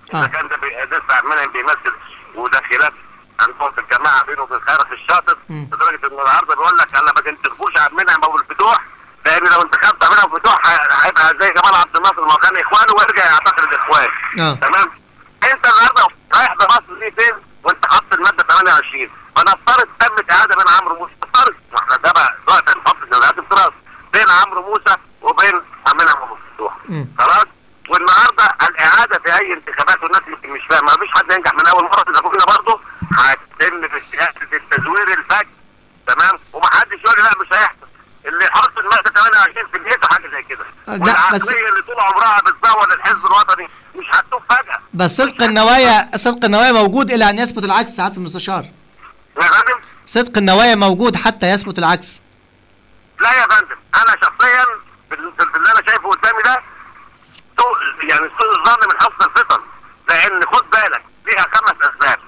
آه. اذا كان ده بي- لسه عمال بيمثل وداخلات عندهم في الجماعه بينه وبين خيرت الشاطر مم. لدرجه ان النهارده بيقول لك انا ما تنتخبوش عبد المنعم ابو الفتوح لان لو انتخبت عبد المنعم ابو الفتوح ه- هيبقى زي جمال عبد الناصر ما كان اخوانه ويرجع يعتقل الاخوان آه. تمام انت النهارده رايح بمصر دي فين وانت حاطط الماده 28 فنفترض تمت اعاده بين عمرو موسى نفترض ما احنا ده بقى وقت نحط جزئيات افتراض بين عمرو موسى وبين عبد المنعم ابو الفتوح مم. خلاص والنهارده الاعاده في اي انتخابات والناس يمكن مش فاهمه ما فيش حد ينجح من اول مره اذا كنا برضه هتتم في سياسه التزوير الفج تمام ومحدش يقول لي لا مش هيحصل اللي يحط الماده 28 في بيته حاجه زي كده لا، بس- والعقليه اللي طول عمرها بتزور الحزب الوطني مش هتتوب فجاه بس صدق النوايا صدق النوايا موجود الى ان يثبت العكس سعاده المستشار يا فندم صدق النوايا موجود حتى يثبت العكس لا يا فندم انا شخصيا بال- بال- باللي انا شايفه قدامي ده سوء يعني سوء الظن من حسن الفطن لان خد بالك ليها خمس اسباب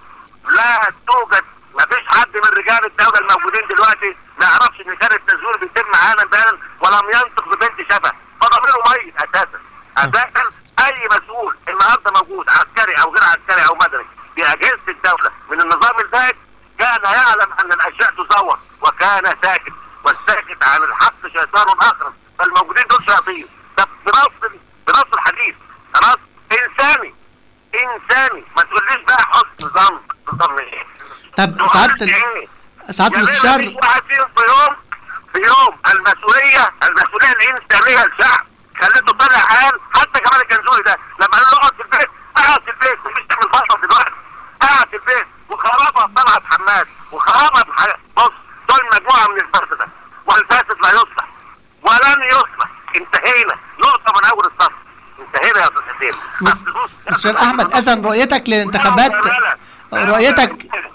لا توجد ما فيش حد من رجال الدوله الموجودين دلوقتي ما يعرفش ان كان التزوير بيتم عانا بانا ولم ينطق ببنت شفه فضميره ميت اساسا اساسا اي مسؤول النهارده موجود عسكري او غير عسكري او مدني في اجهزه الدوله من النظام البائد كان يعلم ان الاشياء تزور وكان ساكت والساكت عن الحق شيطان اخر فالموجودين دول شياطين ده بنص بنص الحديث خلاص انساني انساني ما تقوليش بقى حسن ظن ظن ايه طب سعاده ال- ايه سعاده يا بيه مفيش المستشار واحد فيهم في يوم في يوم المسؤوليه المسؤوليه الانسانيه للشعب خليته طلع قال حتى كمال الجنزوري ده لما قال له اقعد في البيت قعد في البيت مفيش تعمل فصل دلوقتي قعد في البيت وخربها طلعت حماد وخربها بح- بص دول مجموعه من الفرد ده والفاسد لا يصلح ولن يصلح انتهينا نقطه من اول الصف انتهينا يا استاذ حسين بس بص- مستشار احمد اذا رؤيتك للانتخابات رؤيتك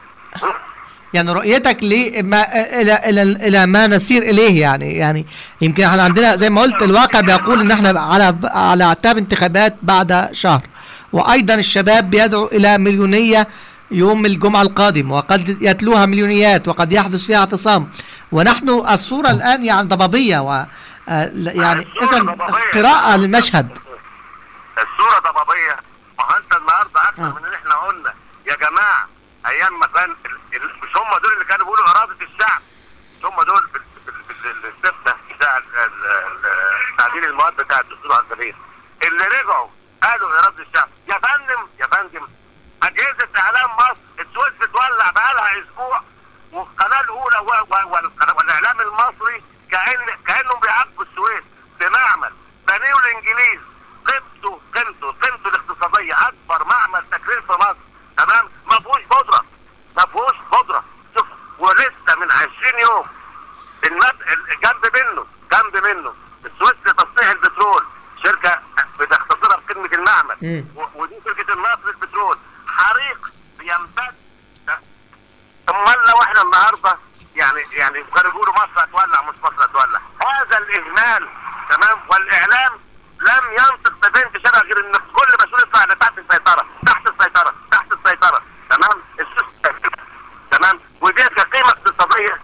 يعني رؤيتك لما الى الى الى ما نسير اليه يعني يعني يمكن احنا عندنا زي ما قلت الواقع بيقول ان احنا على على اعتاب انتخابات بعد شهر وايضا الشباب بيدعو الى مليونيه يوم الجمعه القادم وقد يتلوها مليونيات وقد يحدث فيها اعتصام ونحن الصوره الان يعني ضبابيه و آه، يعني اذا قراءه للمشهد الصورة ضبابية ما هو انت النهارده اكثر آه. من ان احنا قلنا يا جماعة ايام ما كان ال- ال- مش هم دول اللي كانوا بيقولوا ارادة الشعب مش هم دول في ال- في ال- في ال- السفة بتاع ال- ال- ال- تعديل المواد بتاع الدستور على السبيل اللي رجعوا قالوا ارادة الشعب يا فندم يا فندم اجهزة اعلام مصر السويس بتولع بقالها اسبوع والقناة الاولى و- و- والقناة- والاعلام المصري كأن كأنهم بيعاقبوا السويس بمعمل بنيه الانجليز قيمته قيمته قيمته الاقتصاديه اكبر معمل تكرير في مصر تمام ما فيهوش بودره ما فيهوش بودره شوف ولسه من 20 يوم المد... ال- جنب منه جنب منه السويس لتصنيع البترول شركه بتختصرها بكلمه المعمل مم. و- ودي شركه النصر للبترول حريق بيمتد امال لو احنا النهارده يعني يعني كانوا بيقولوا مصر هتولع مش مصر هتولع هذا الاهمال تمام والاعلام لم ينطق ببنت شبه غير ان كل مسؤول يطلع تحت السيطره تحت السيطره تحت السيطره تمام السوس تمام ودي كقيمه اقتصاديه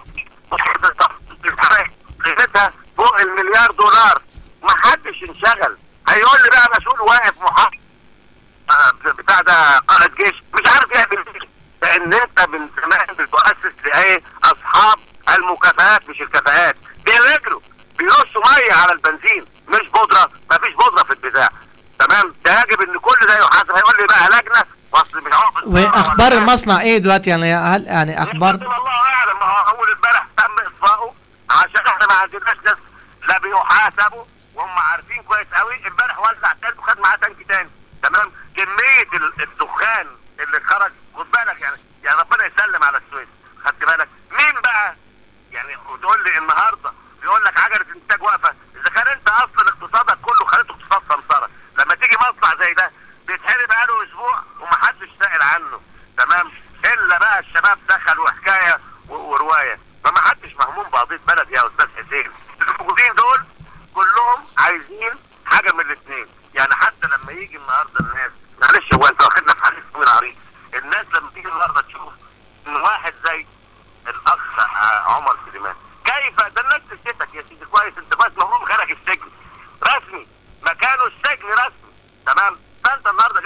قيمتها فوق المليار دولار ما حدش انشغل هيقول لي بقى مسؤول واقف محافظ آه، بتاع ده قائد جيش مش عارف يعمل ايه لان انت من زمان بتؤسس لايه اصحاب المكافآت مش الكفاءات بيرجلوا بيرشوا ميه على البنزين مش بودره مفيش بودره في البتاع تمام ده يجب ان كل ده يحاسب هيقول لي بقى لجنه اصل مش عارف واخبار المصنع ايه دلوقتي يعني هل يعني اخبار الله اعلم ما هو اول امبارح تم اطفائه عشان احنا ما عندناش ناس لا بيحاسبوا وهم عارفين كويس قوي امبارح ولع تاني وخد معاه تانك تاني تمام كميه ال- الدخان اللي خرج خد بالك يعني يعني ربنا يسلم على السويس خدت بالك مين بقى يعني وتقول لي النهارده بيقول لك عجله الانتاج واقفه اذا كان انت اصلا اقتصادك كله خليته اقتصاد سمسره لما تيجي مصنع زي ده بيتحرق بقاله اسبوع ومحدش سائل عنه تمام الا بقى الشباب دخلوا حكايه و- وروايه فما حدش مهموم بقضيه بلد يا استاذ حسين الموجودين دول كلهم عايزين حاجه من الاثنين يعني حتى لما يجي النهارده الناس معلش هو انت واخدنا في حديث من عريض الناس لما تيجي النهارده تشوف ان واحد زي الاخ ع- عمر سليمان كيف ده الناس تشتتك يا سيدي كويس انت بس مفروض خارج السجن رسمي مكانه السجن رسمي تمام فانت النهارده جاي باي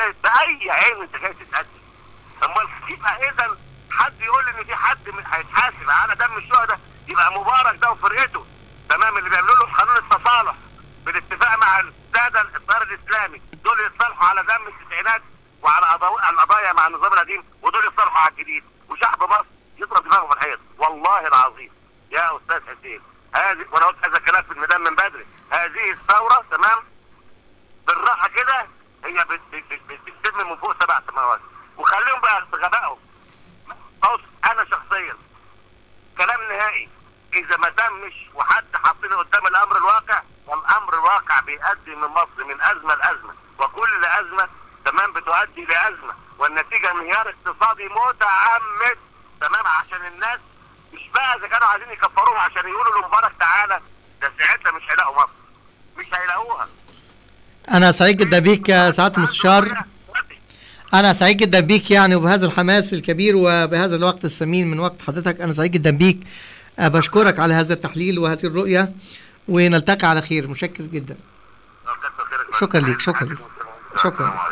اي عين انت جاي تتقدم امال يبقى اذا حد يقول ان في حد من- هيتحاسب على دم الشهداء يبقى مبارك ده وفرقته تمام اللي بيعملوا له قانون التصالح بالاتفاق مع الساده التيار الاسلامي دول يتصالحوا على دم التسعينات وعلى قضايا القضايا مع النظام القديم ودول يتصالحوا على الجديد وشعب مصر يضرب دماغه في الحيط والله العظيم يا استاذ حسين هذه وانا قلت هذا الكلام في الميدان من بدري هذه الثوره تمام بالراحه كده هي بت- بت- بت- بتتم من فوق سبع سماوات وخليهم بقى بغبائهم بص انا شخصيا كلام نهائي اذا ما تمش وحد حاطيني قدام الامر الواقع والامر الواقع بيؤدي من مصر من ازمه لازمه وكل ازمه تمام بتؤدي لازمه والنتيجه انهيار اقتصادي متعمد تمام عشان الناس مش بقى اذا كانوا عايزين يكفروها عشان يقولوا لمبارك تعالى ده ساعتها مش هيلاقوا مصر مش هيلاقوها انا سعيد جدا بيك يا سعاده المستشار انا سعيد جدا بيك يعني وبهذا الحماس الكبير وبهذا الوقت الثمين من وقت حضرتك انا سعيد جدا بيك أه، بشكرك على هذا التحليل وهذه الرؤيه ونلتقي على خير متشكر جدا شكرا ليك، شكرا ليك. شكرا.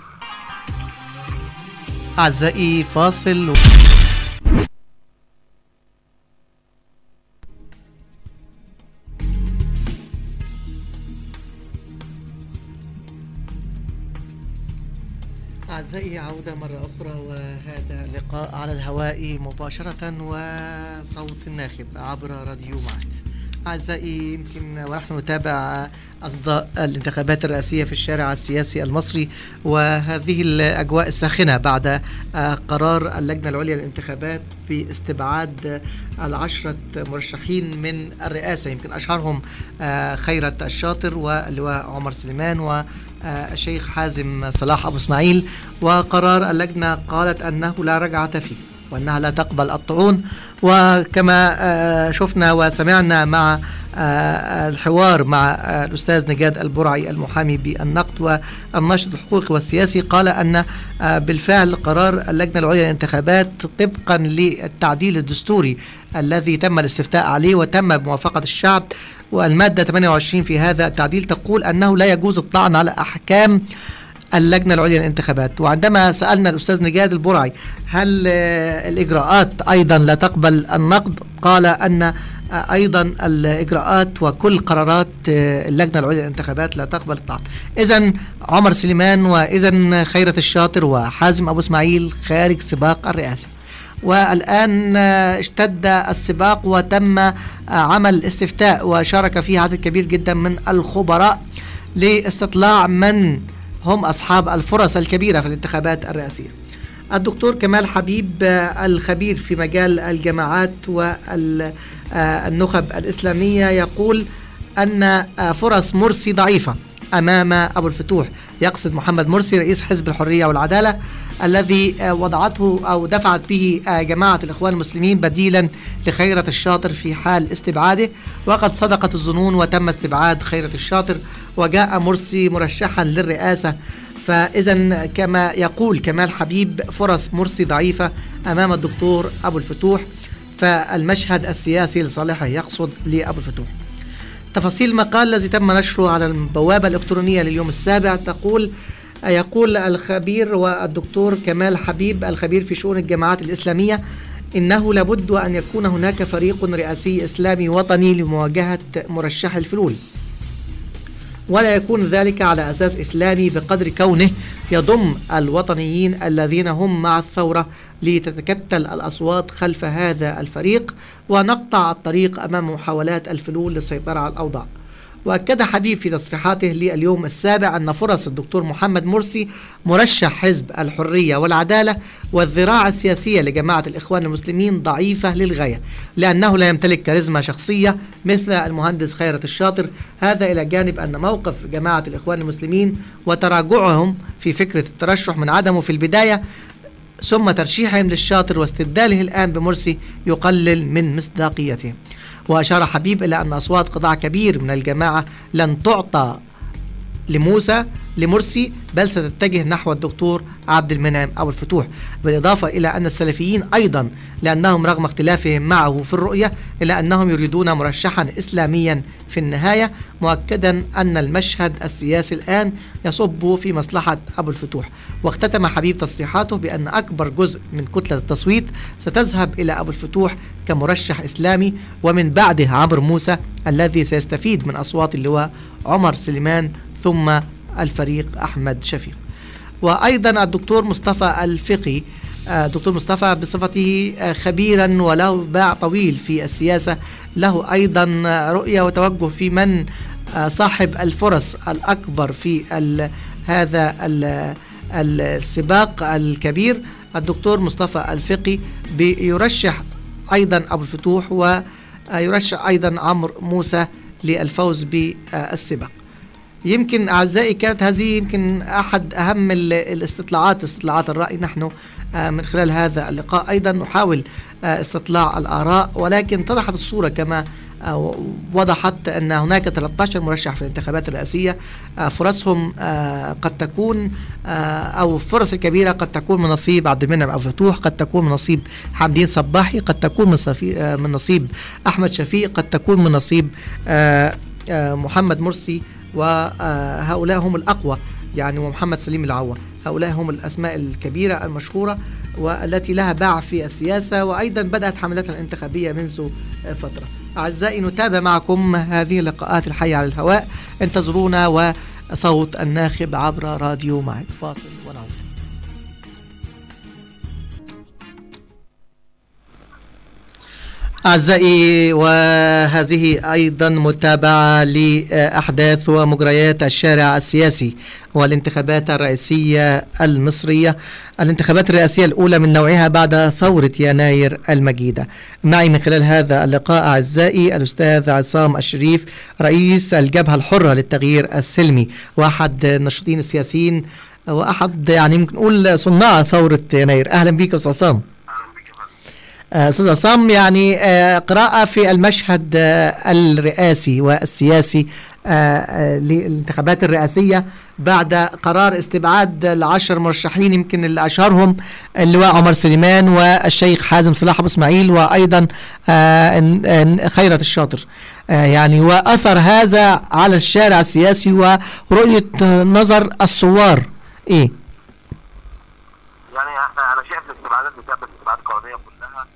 اعزائي فاصل و... أعزائي عودة مرة أخرى وهذا لقاء على الهواء مباشرة وصوت الناخب عبر راديو معت أعزائي يمكن ونحن نتابع أصداء الانتخابات الرئاسية في الشارع السياسي المصري وهذه الأجواء الساخنة بعد آه، قرار اللجنة العليا للانتخابات باستبعاد العشرة مرشحين من الرئاسة يمكن أشهرهم آه، خيرت الشاطر واللواء عمر سليمان والشيخ حازم صلاح أبو إسماعيل وقرار اللجنة قالت أنه لا رجعة فيه وأنها لا تقبل الطعون وكما آه، شفنا وسمعنا مع آه، الحوار مع آه، الأستاذ نجاد البرعي المحامي بالنقد والناشط الحقوقي والسياسي قال أن آه، بالفعل قرار اللجنة العليا للانتخابات طبقا للتعديل الدستوري الذي تم الاستفتاء عليه وتم بموافقة الشعب والمادة 28 في هذا التعديل تقول أنه لا يجوز الطعن على أحكام اللجنة العليا للانتخابات وعندما سألنا الأستاذ نجاد البرعي هل آه، الإجراءات أيضا لا تقبل النقد قال أن آه، أيضا الإجراءات وكل قرارات آه، اللجنة العليا للانتخابات لا تقبل الطعن إذا عمر سليمان وإذا خيرة الشاطر وحازم أبو إسماعيل خارج سباق الرئاسة والآن آه، اشتد السباق وتم آه، عمل استفتاء وشارك فيه عدد كبير جدا من الخبراء لاستطلاع من هم أصحاب الفرص الكبيرة في الانتخابات الرئاسية الدكتور كمال حبيب آه، الخبير في مجال الجماعات والنخب الإسلامية يقول أن آه، فرص مرسي ضعيفة أمام أبو الفتوح يقصد محمد مرسي رئيس حزب الحرية والعدالة الذي آه، وضعته أو دفعت به آه، جماعة الإخوان المسلمين بديلا لخيرة الشاطر في حال استبعاده وقد صدقت الظنون وتم استبعاد خيرة الشاطر وجاء مرسي مرشحا للرئاسة فإذا كما يقول كمال حبيب فرص مرسي ضعيفة أمام الدكتور أبو الفتوح فالمشهد السياسي لصالحه يقصد لأبو الفتوح تفاصيل المقال الذي تم نشره على البوابة الإلكترونية لليوم السابع تقول يقول الخبير والدكتور كمال حبيب الخبير في شؤون الجماعات الإسلامية إنه لابد أن يكون هناك فريق رئاسي إسلامي وطني لمواجهة مرشح الفلول ولا يكون ذلك على أساس إسلامي بقدر كونه يضم الوطنيين الذين هم مع الثورة لتتكتل الأصوات خلف هذا الفريق ونقطع الطريق أمام محاولات الفلول للسيطرة على الأوضاع وأكد حبيب في تصريحاته لليوم السابع أن فرص الدكتور محمد مرسي مرشح حزب الحرية والعدالة والذراع السياسية لجماعة الإخوان المسلمين ضعيفة للغاية لأنه لا يمتلك كاريزما شخصية مثل المهندس خيرت الشاطر هذا إلى جانب أن موقف جماعة الإخوان المسلمين وتراجعهم في فكرة الترشح من عدمه في البداية ثم ترشيحهم للشاطر واستبداله الآن بمرسي يقلل من لموسى لمرسي بل ستتجه نحو الدكتور عبد المنعم أبو الفتوح بالإضافة إلى أن السلفيين أيضا لأنهم رغم اختلافهم معه في الرؤية إلا أنهم يريدون مرشحا إسلاميا في النهاية مؤكدا أن المشهد السياسي الآن يصب في مصلحة أبو الفتوح واختتم حبيب تصريحاته بأن أكبر جزء من كتلة التصويت ستذهب إلى أبو الفتوح كمرشح إسلامي ومن بعده عمرو موسى الذي سيستفيد من أصوات اللواء عمر سليمان ثم الفريق أحمد شفيق وأيضا الدكتور مصطفى الفقي آه، دكتور مصطفى بصفته آه، خبيرا وله باع طويل في السياسة له أيضا رؤية وتوجه في من آه، صاحب الفرص الأكبر في ال هذا ال السباق الكبير الدكتور مصطفى الفقي بيرشح أيضا أبو الفتوح ويرشح أيضا عمرو موسى للفوز بالسباق يمكن أعزائي كانت هذه يمكن أحد أهم الاستطلاعات استطلاعات الرأي نحن آه، من خلال هذا اللقاء أيضا نحاول آه، استطلاع الآراء ولكن اتضحت الصورة كما آه، وضحت أن هناك 13 مرشح في الانتخابات الرئاسية فرصهم قد تكون أو الفرص الكبيرة قد تكون من نصيب عبد المنعم أبو فتوح قد تكون من نصيب حمدين صباحي قد تكون من, من نصيب أحمد شفيق قد تكون من نصيب محمد مرسي وهؤلاء هم الأقوى يعني ومحمد سليم العوة هؤلاء هم الأسماء الكبيرة المشهورة والتي لها باع في السياسة وأيضا بدأت حملتها الانتخابية منذ فترة أعزائي نتابع معكم هذه اللقاءات الحية على الهواء انتظرونا وصوت الناخب عبر راديو معك فاصل ونعود أعزائي وهذه أيضا متابعة لأحداث ومجريات الشارع السياسي والانتخابات الرئاسية المصرية الانتخابات الرئاسية الأولى من نوعها بعد ثورة يناير المجيدة معي من خلال هذا اللقاء أعزائي الأستاذ عصام الشريف رئيس الجبهة الحرة للتغيير السلمي وأحد الناشطين السياسيين وأحد يعني ممكن نقول صناع ثورة يناير أهلا بك أستاذ عصام آه، استاذ عصام يعني آه، قراءة في المشهد آه، الرئاسي والسياسي للانتخابات الرئاسية بعد قرار استبعاد العشر مرشحين يمكن اللي أشهرهم اللواء عمر سليمان والشيخ حازم صلاح أبو إسماعيل وأيضا خيرة الشاطر يعني وأثر هذا على الشارع السياسي ورؤية نظر الثوار إيه؟ يعني احنا انا شايف الاستبعادات دي كانت استبعادات قانونيه كلها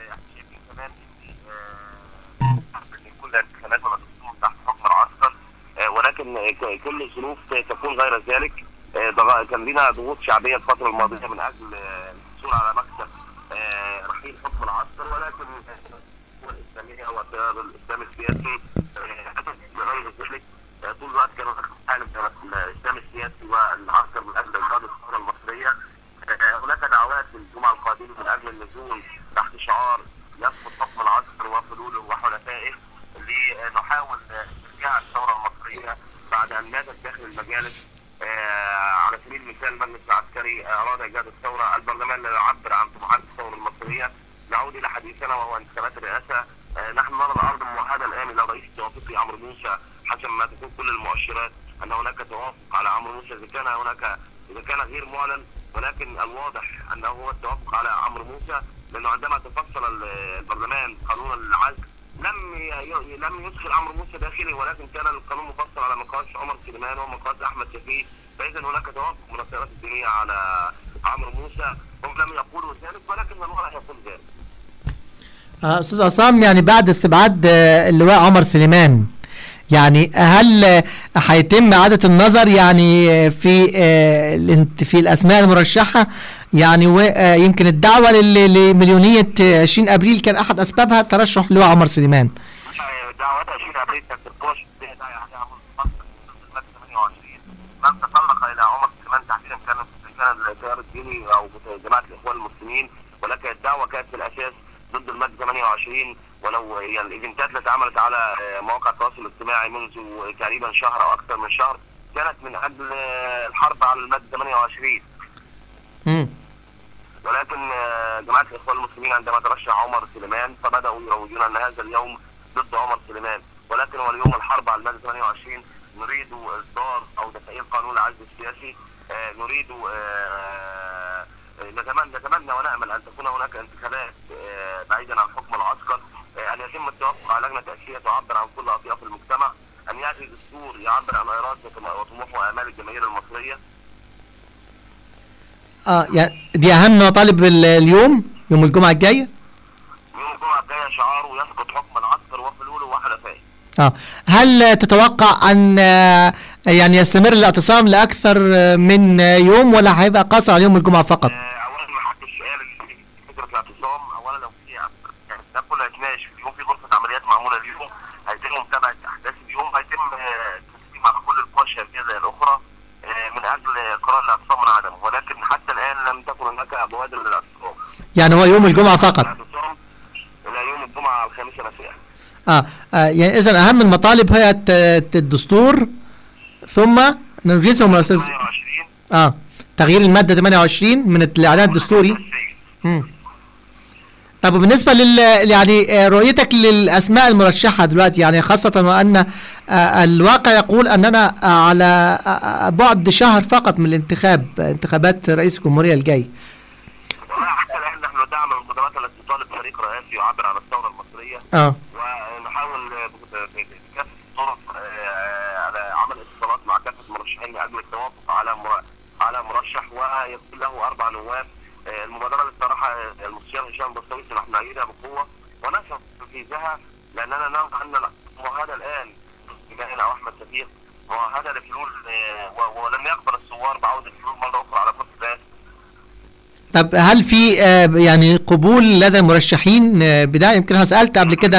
كل الانتخابات ولا تحت حكم العسكر ولكن كل الظروف تكون غير ذلك كان لنا ضغوط شعبيه الفتره الماضيه من اجل الحصول على مكتب رحيل حكم العسكر ولكن الاسلاميه والتيار الاسلامي السياسي غير ذلك طول الوقت كانوا حالم الاسلام السياسي والعسكر من اجل انقاذ الثوره المصريه هناك دعوات الجمعه القادمه من اجل النزول تحت شعار يسقط حكم العسكر وفلوله وحلفائه لنحاول استرجاع الثوره المصريه بعد ان ماتت داخل المجالس آه على سبيل المثال المجلس العسكري اراد ايجاد الثوره، البرلمان لا يعبر عن طموحات الثوره المصريه، نعود الى حديثنا وهو انتخابات الرئاسه، آه نحن نرى الارض موحده الان الى رئيس توافقي عمرو موسى حسب ما تكون كل المؤشرات ان هناك توافق على عمرو موسى اذا كان هناك اذا كان غير معلن ولكن الواضح انه هو التوافق على عمرو موسى لانه عندما تفصل البرلمان قانون العزل لم لم يدخل عمرو موسى داخلي ولكن كان القانون مفصل على مقاس عمر سليمان ومقاس احمد شفيق فاذا هناك توافق من التيارات الدينيه على عمرو موسى هم لم يقولوا ذلك ولكن الواقع يقول ذلك. استاذ عصام يعني بعد استبعاد اللواء عمر سليمان يعني هل هيتم اعاده النظر يعني في في الاسماء المرشحه يعني ويمكن الدعوه لمليونيه 20 ابريل كان احد اسبابها ترشح لواء عمر سليمان دعوات 20 ابريل كانت ترشح من تطرق الى عمر سليمان تحديدا كان كان التيار الديني او جماعه الاخوان المسلمين ولكن الدعوه كانت في الاساس ضد الماده 28 ولو يعني الايفنتات اللي اتعملت على مواقع التواصل الاجتماعي منذ تقريبا شهر او اكثر من شهر كانت من اجل الحرب على الماده 28 امم ولكن جماعه الاخوان المسلمين عندما ترشح عمر سليمان فبداوا يروجون ان هذا اليوم ضد عمر سليمان ولكن هو اليوم الحرب على الماده 28 نريد اصدار او تفعيل قانون العزل السياسي آه، نريد آه، نتمنى نتمنى ونامل ان تكون هناك انتخابات آه، بعيدا عن حكم العسكر آه، ان يتم التوافق على لجنه تاسيسيه تعبر عن كل اطياف المجتمع ان ياتي دستور يعبر عن ايراد وطموح وامال الجماهير المصريه اه يعني دي اهم مطالب ال- اليوم يوم الجمعه الجايه يوم الجمعه الجايه شعاره يسقط حكم العسكر وفلوله وحلفائه اه هل تتوقع ان آه، يعني يستمر الاعتصام لاكثر آه، من آه، يوم ولا هيبقى قاصر على يوم الجمعه فقط؟ آه، اولا ما حدش قال إن فكره الاعتصام اولا لو في يعني ده كله هيتناقش في اليوم في غرفه عمليات معموله اليوم هيتم متابعه احداث اليوم هيتم آه، تسليم على كل القوى الشرعيه زي الاخرى آه، من اجل قرار الاعتصام من عدمه ولكن حتى الان لم تكن هناك بوادر للاعتصام يعني هو يوم الجمعه فقط الاعتصام الى يوم الجمعه الخامسه مساء اه, آه يعني اذا اهم المطالب هي الت- الت- الدستور ثم ننجزهم يا استاذ 28 اه تغيير الماده 28 من الاعلان الدستوري مم. طب وبالنسبة لل يعني آه، رؤيتك للأسماء المرشحة دلوقتي يعني خاصة وأن آه، الواقع يقول أننا آه، على آه، آه، بعد شهر فقط من الانتخاب انتخابات رئيس الجمهورية الجاي والله حتى الان نحن ندعم القدرات التي تطالب فريق رئاسي يعبر عن الثوره المصريه اه ونحاول بكافه الطرق آه، على عمل اتصالات مع كافه المرشحين لاجل التوافق على مر- على مرشح ويكون له اربع نواب آه، المبادره اللي صراحه المستشار هشام بسطوي نحن نأيدها بقوه ونسعى تنفيذها لاننا نرى ان المعاهده الان بمعنى او احمد شفيق معاهده لحلول آه، و- ولم يقبل الثوار بعوده الحلول مره اخرى على كرسي الرئاسه طب هل في آه، يعني قبول لدى المرشحين آه، بداية يمكن أنا سألت قبل كده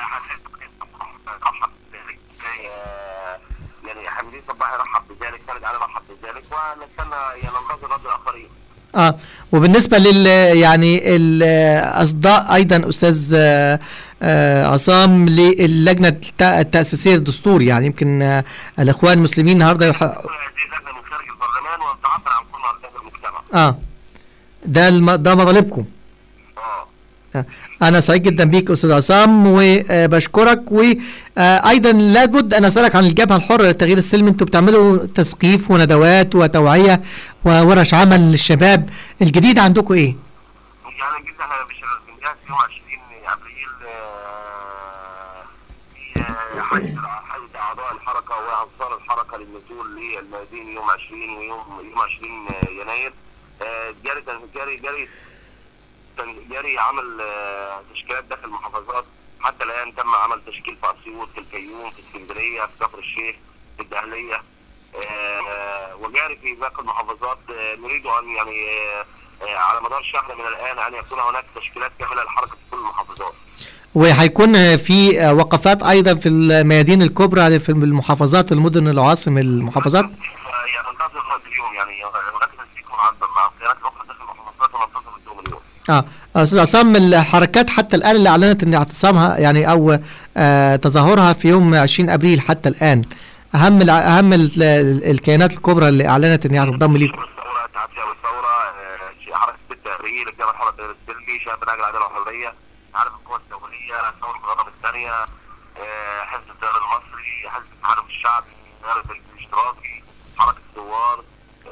رحب بذلك آه، يعني حمدين صباحي رحب بذلك خالد علي رحب بذلك ونستنى يعني ننتظر رد الاخرين اه وبالنسبة لل يعني الأصداء أيضا أستاذ آه، آه، عصام للجنة الت- التأسيسية للدستور يعني يمكن آه، الإخوان المسلمين النهارده يح... كل هذه اللجنه من خارج البرلمان وتعبر عن كل اركان المجتمع اه ده الم... ده مطالبكم اه آه. انا سعيد جدا بيك استاذ عصام وبشكرك وايضا لابد ان اسالك عن الجبهه الحره للتغيير السلمي انتوا بتعملوا تثقيف وندوات وتوعيه وورش عمل للشباب الجديد عندكم ايه؟ يعني جدا احنا مش بنجهز يوم 20 ابريل آه، في آه، حشد حشد اعضاء الحركه وانصار الحركه للنزول للميادين يوم 20 ويوم يوم 20 يناير آه، جاري جاري جاري جاري عمل آه، تشكيلات داخل المحافظات حتى الان تم عمل تشكيل في اسيوط في الفيوم في اسكندريه في كفر الشيخ في الدهليه آه، وجاري في باقي المحافظات آه، نريد ان يعني آه، آه، على مدار شهر من الان ان يكون هناك تشكيلات كامله للحركه في كل المحافظات. وهيكون في وقفات ايضا في الميادين الكبرى في المحافظات والمدن العواصم المحافظات آه، يعني ننتظر وقت اليوم يعني هناك تنسيق معبر مع القيادات الاخرى داخل المحافظات وننتظر اليوم اليوم. اه استاذ عصام الحركات حتى الان اللي اعلنت ان اعتصامها يعني او آه تظاهرها في يوم 20 ابريل حتى الان اهم الع- اهم ال- ال- الكيانات الكبرى اللي اعلنت ان هي هتنضم ليكم الثوره اتحاد شباب الثوره آه، شي- حركه التحرير الجبهه الحره التغيير السلمي شباب الاجل العداله والحريه عارف القوى الدوليه ثوره الغضب الثانيه آه، حزب التيار المصري حزب التحالف الشعبي حزب الاشتراكي حركه الثوار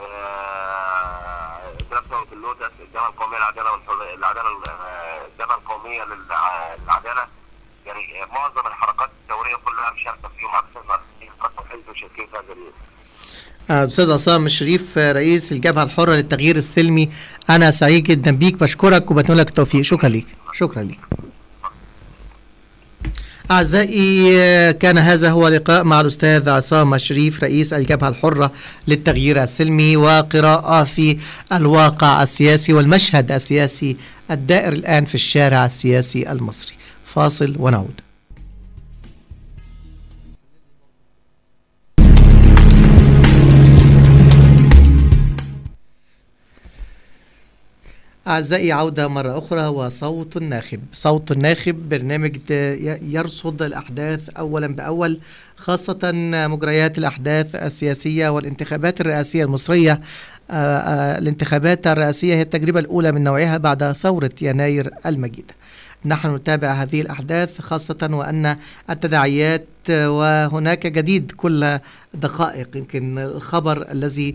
آه، ائتلاف ثوره اللوتس الجبهه القوميه للعداله والحريه العداله آه، الجبهه القوميه للع- للعداله يعني آه، معظم الحركات الثوريه كلها مشاركه في يوم اكثر من 40 قسم حزب مشاركين في هذا اليوم آه، استاذ عصام الشريف آه، رئيس الجبهه الحره للتغيير السلمي انا سعيد جدا بيك بشكرك وبتمنى لك التوفيق شكرا ليك شكرا ليك أعزائي آه، كان هذا هو لقاء مع الأستاذ عصام الشريف رئيس الجبهة الحرة للتغيير السلمي وقراءة في الواقع السياسي والمشهد السياسي الدائر الآن في الشارع السياسي المصري فاصل ونعود أعزائي عودة مرة أخرى وصوت الناخب صوت الناخب برنامج ت- ي- يرصد الأحداث أولا بأول خاصة مجريات الأحداث السياسية والانتخابات الرئاسية المصرية آه، آه، الانتخابات الرئاسية هي التجربة الأولى من نوعها بعد ثورة يناير المجيدة نحن نتابع هذه الأحداث خاصة وأن التداعيات وهناك جديد كل دقائق يمكن الخبر الذي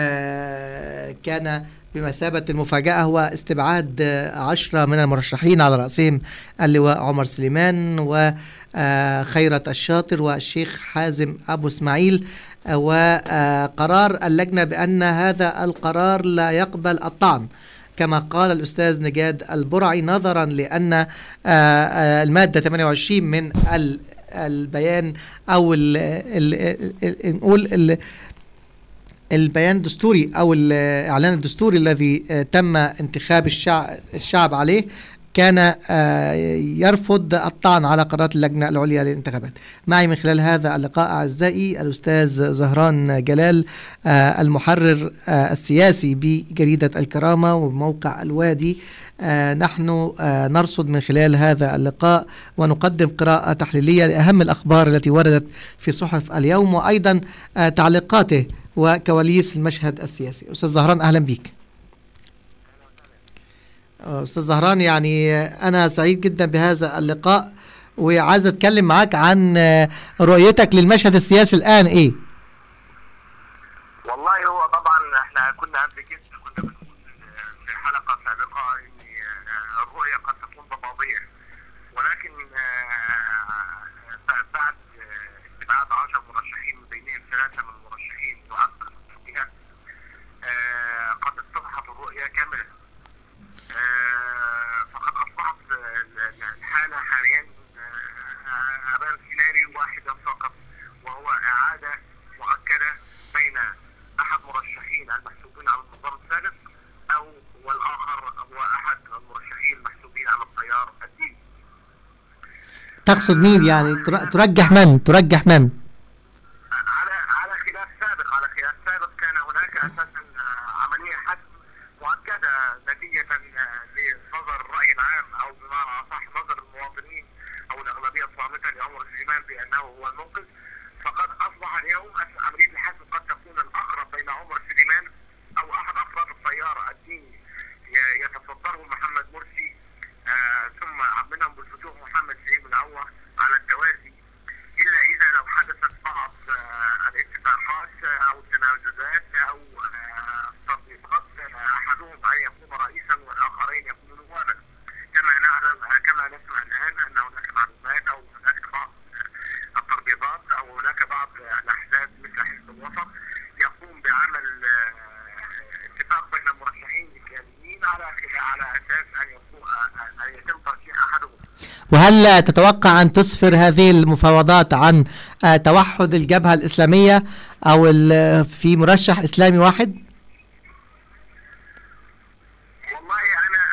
كان بمثابة المفاجأة هو استبعاد عشرة من المرشحين على رأسهم اللواء عمر سليمان وخيرة الشاطر والشيخ حازم أبو اسماعيل وقرار اللجنة بأن هذا القرار لا يقبل الطعن كما قال الأستاذ نجاد البرعي نظرا لأن المادة 28 من البيان أو نقول البيان الدستوري او الاعلان الدستوري الذي تم انتخاب الشعب, الشعب عليه كان يرفض الطعن على قرارات اللجنه العليا للانتخابات. معي من خلال هذا اللقاء اعزائي الاستاذ زهران جلال المحرر السياسي بجريده الكرامه وموقع الوادي. نحن نرصد من خلال هذا اللقاء ونقدم قراءه تحليليه لاهم الاخبار التي وردت في صحف اليوم وايضا تعليقاته وكواليس المشهد السياسي استاذ زهران اهلا بيك استاذ زهران يعني انا سعيد جدا بهذا اللقاء وعايز اتكلم معاك عن رؤيتك للمشهد السياسي الان ايه والله هو طبعا احنا كنا قبل كده كنا بنقول في حلقه سابقه ان الرؤيه قد تكون ضبابيه ولكن بعد استبعاد 10 مرشحين من بينهم ثلاثه من المرشحين يعبر بها قد اتضحت الرؤيه كامله فقد اصبحت الحاله حاليا امام سيناريو واحد فقط وهو اعاده مؤكده بين احد مرشحين المحسوبين على النظام السابق او والاخر هو احد المرشحين المحسوبين على التيار الديني. تقصد مين يعني ترجح من ترجح من على على خلاف سابق على خلاف سابق كان هناك اساسا عمليه حسم مؤكده نتيجه لنظر الراي العام او بمعنى اصح نظر المواطنين او الاغلبيه الصامته لعمر سليمان بانه هو المنقذ فقد اصبح اليوم عمليه الحسم قد تكون الاقرب بين عمر سليمان او احد افراد التيار الديني يتصدره محمد مرسي آه ثم منهم بالفتوح محمد سعيد بن عوه على التوازي الا اذا لو حدثت بعض آه الاتفاقات او التنازلات او التطبيقات احدهم ان يكون رئيسا والاخرين يكونوا نوابا كما نعلم كما نسمع الان ان هناك معلومات او هناك بعض التربيطات او هناك بعض الاحزاب مثل حزب الوسط يقوم بعمل اتفاق بين المرشحين الكاملين على على اساس ان يكون ان يتم ترشيح احدهم وهل تتوقع أن تسفر هذه المفاوضات عن توحد الجبهة الإسلامية أو في مرشح إسلامي واحد؟ والله انا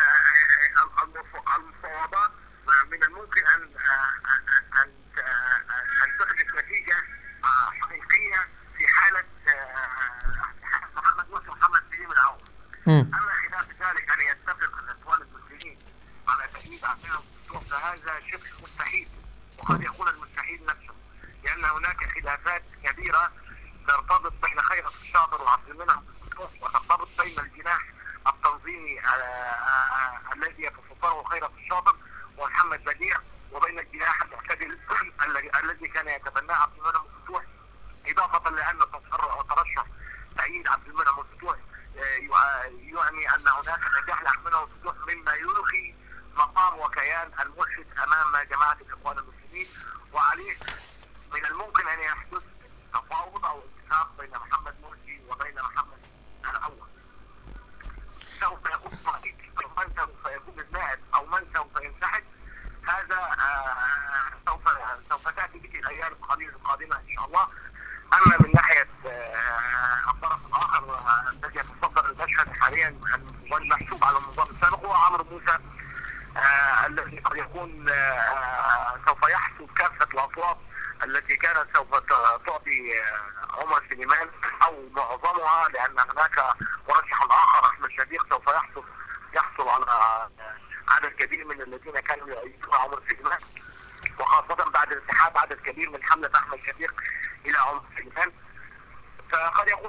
المفاوضات من الممكن ان ان ان تحدث نتيجه حقيقيه في حاله محمد مرسي ومحمد سليم العون. اما خلاف ذلك ان يتفق الاخوان المسلمين على تأييد عقيده فهذا شبه مستحيل وقد يكون المستحيل نفسه لان هناك خلافات كبيره ترتبط بين خيرة الشاطر وعبد المنعم وترتبط بين الجناح التنظيمي الذي يتصدره خيرة الشاطر ومحمد بديع وبين الجناح المعتدل الذي كان يتبناه عبد المنعم الفتوح اضافه لان ترشح تأييد عبد المنعم الفتوح يعني ان هناك نجاح لعبد المنعم الفتوح مما يلغي مقام وكيان المرشد امام جماعه الاخوان المسلمين وعليه من الممكن ان يحدث تفاوض او اتفاق بين محمد مرسي وبين محمد الاول. سوف يكون صحيح من سوف يكون النائب او من سوف ينسحب هذا آه سوف سوف تاتي به الايام القليله القادمه ان شاء الله. اما من ناحيه آه الطرف الاخر الذي يتصدر المشهد حاليا والمحسوب على النظام السابق هو عمرو موسى آه الذي قد يكون آه سوف يحسب كافه الاصوات التي كانت سوف تعطي عمر سليمان او معظمها لان هناك مرشح اخر احمد شفيق سوف يحصل يحصل على عدد كبير من الذين كانوا يؤيدون عمر سليمان وخاصه بعد انسحاب عدد كبير من حمله احمد شفيق الى عمر سليمان فقد يكون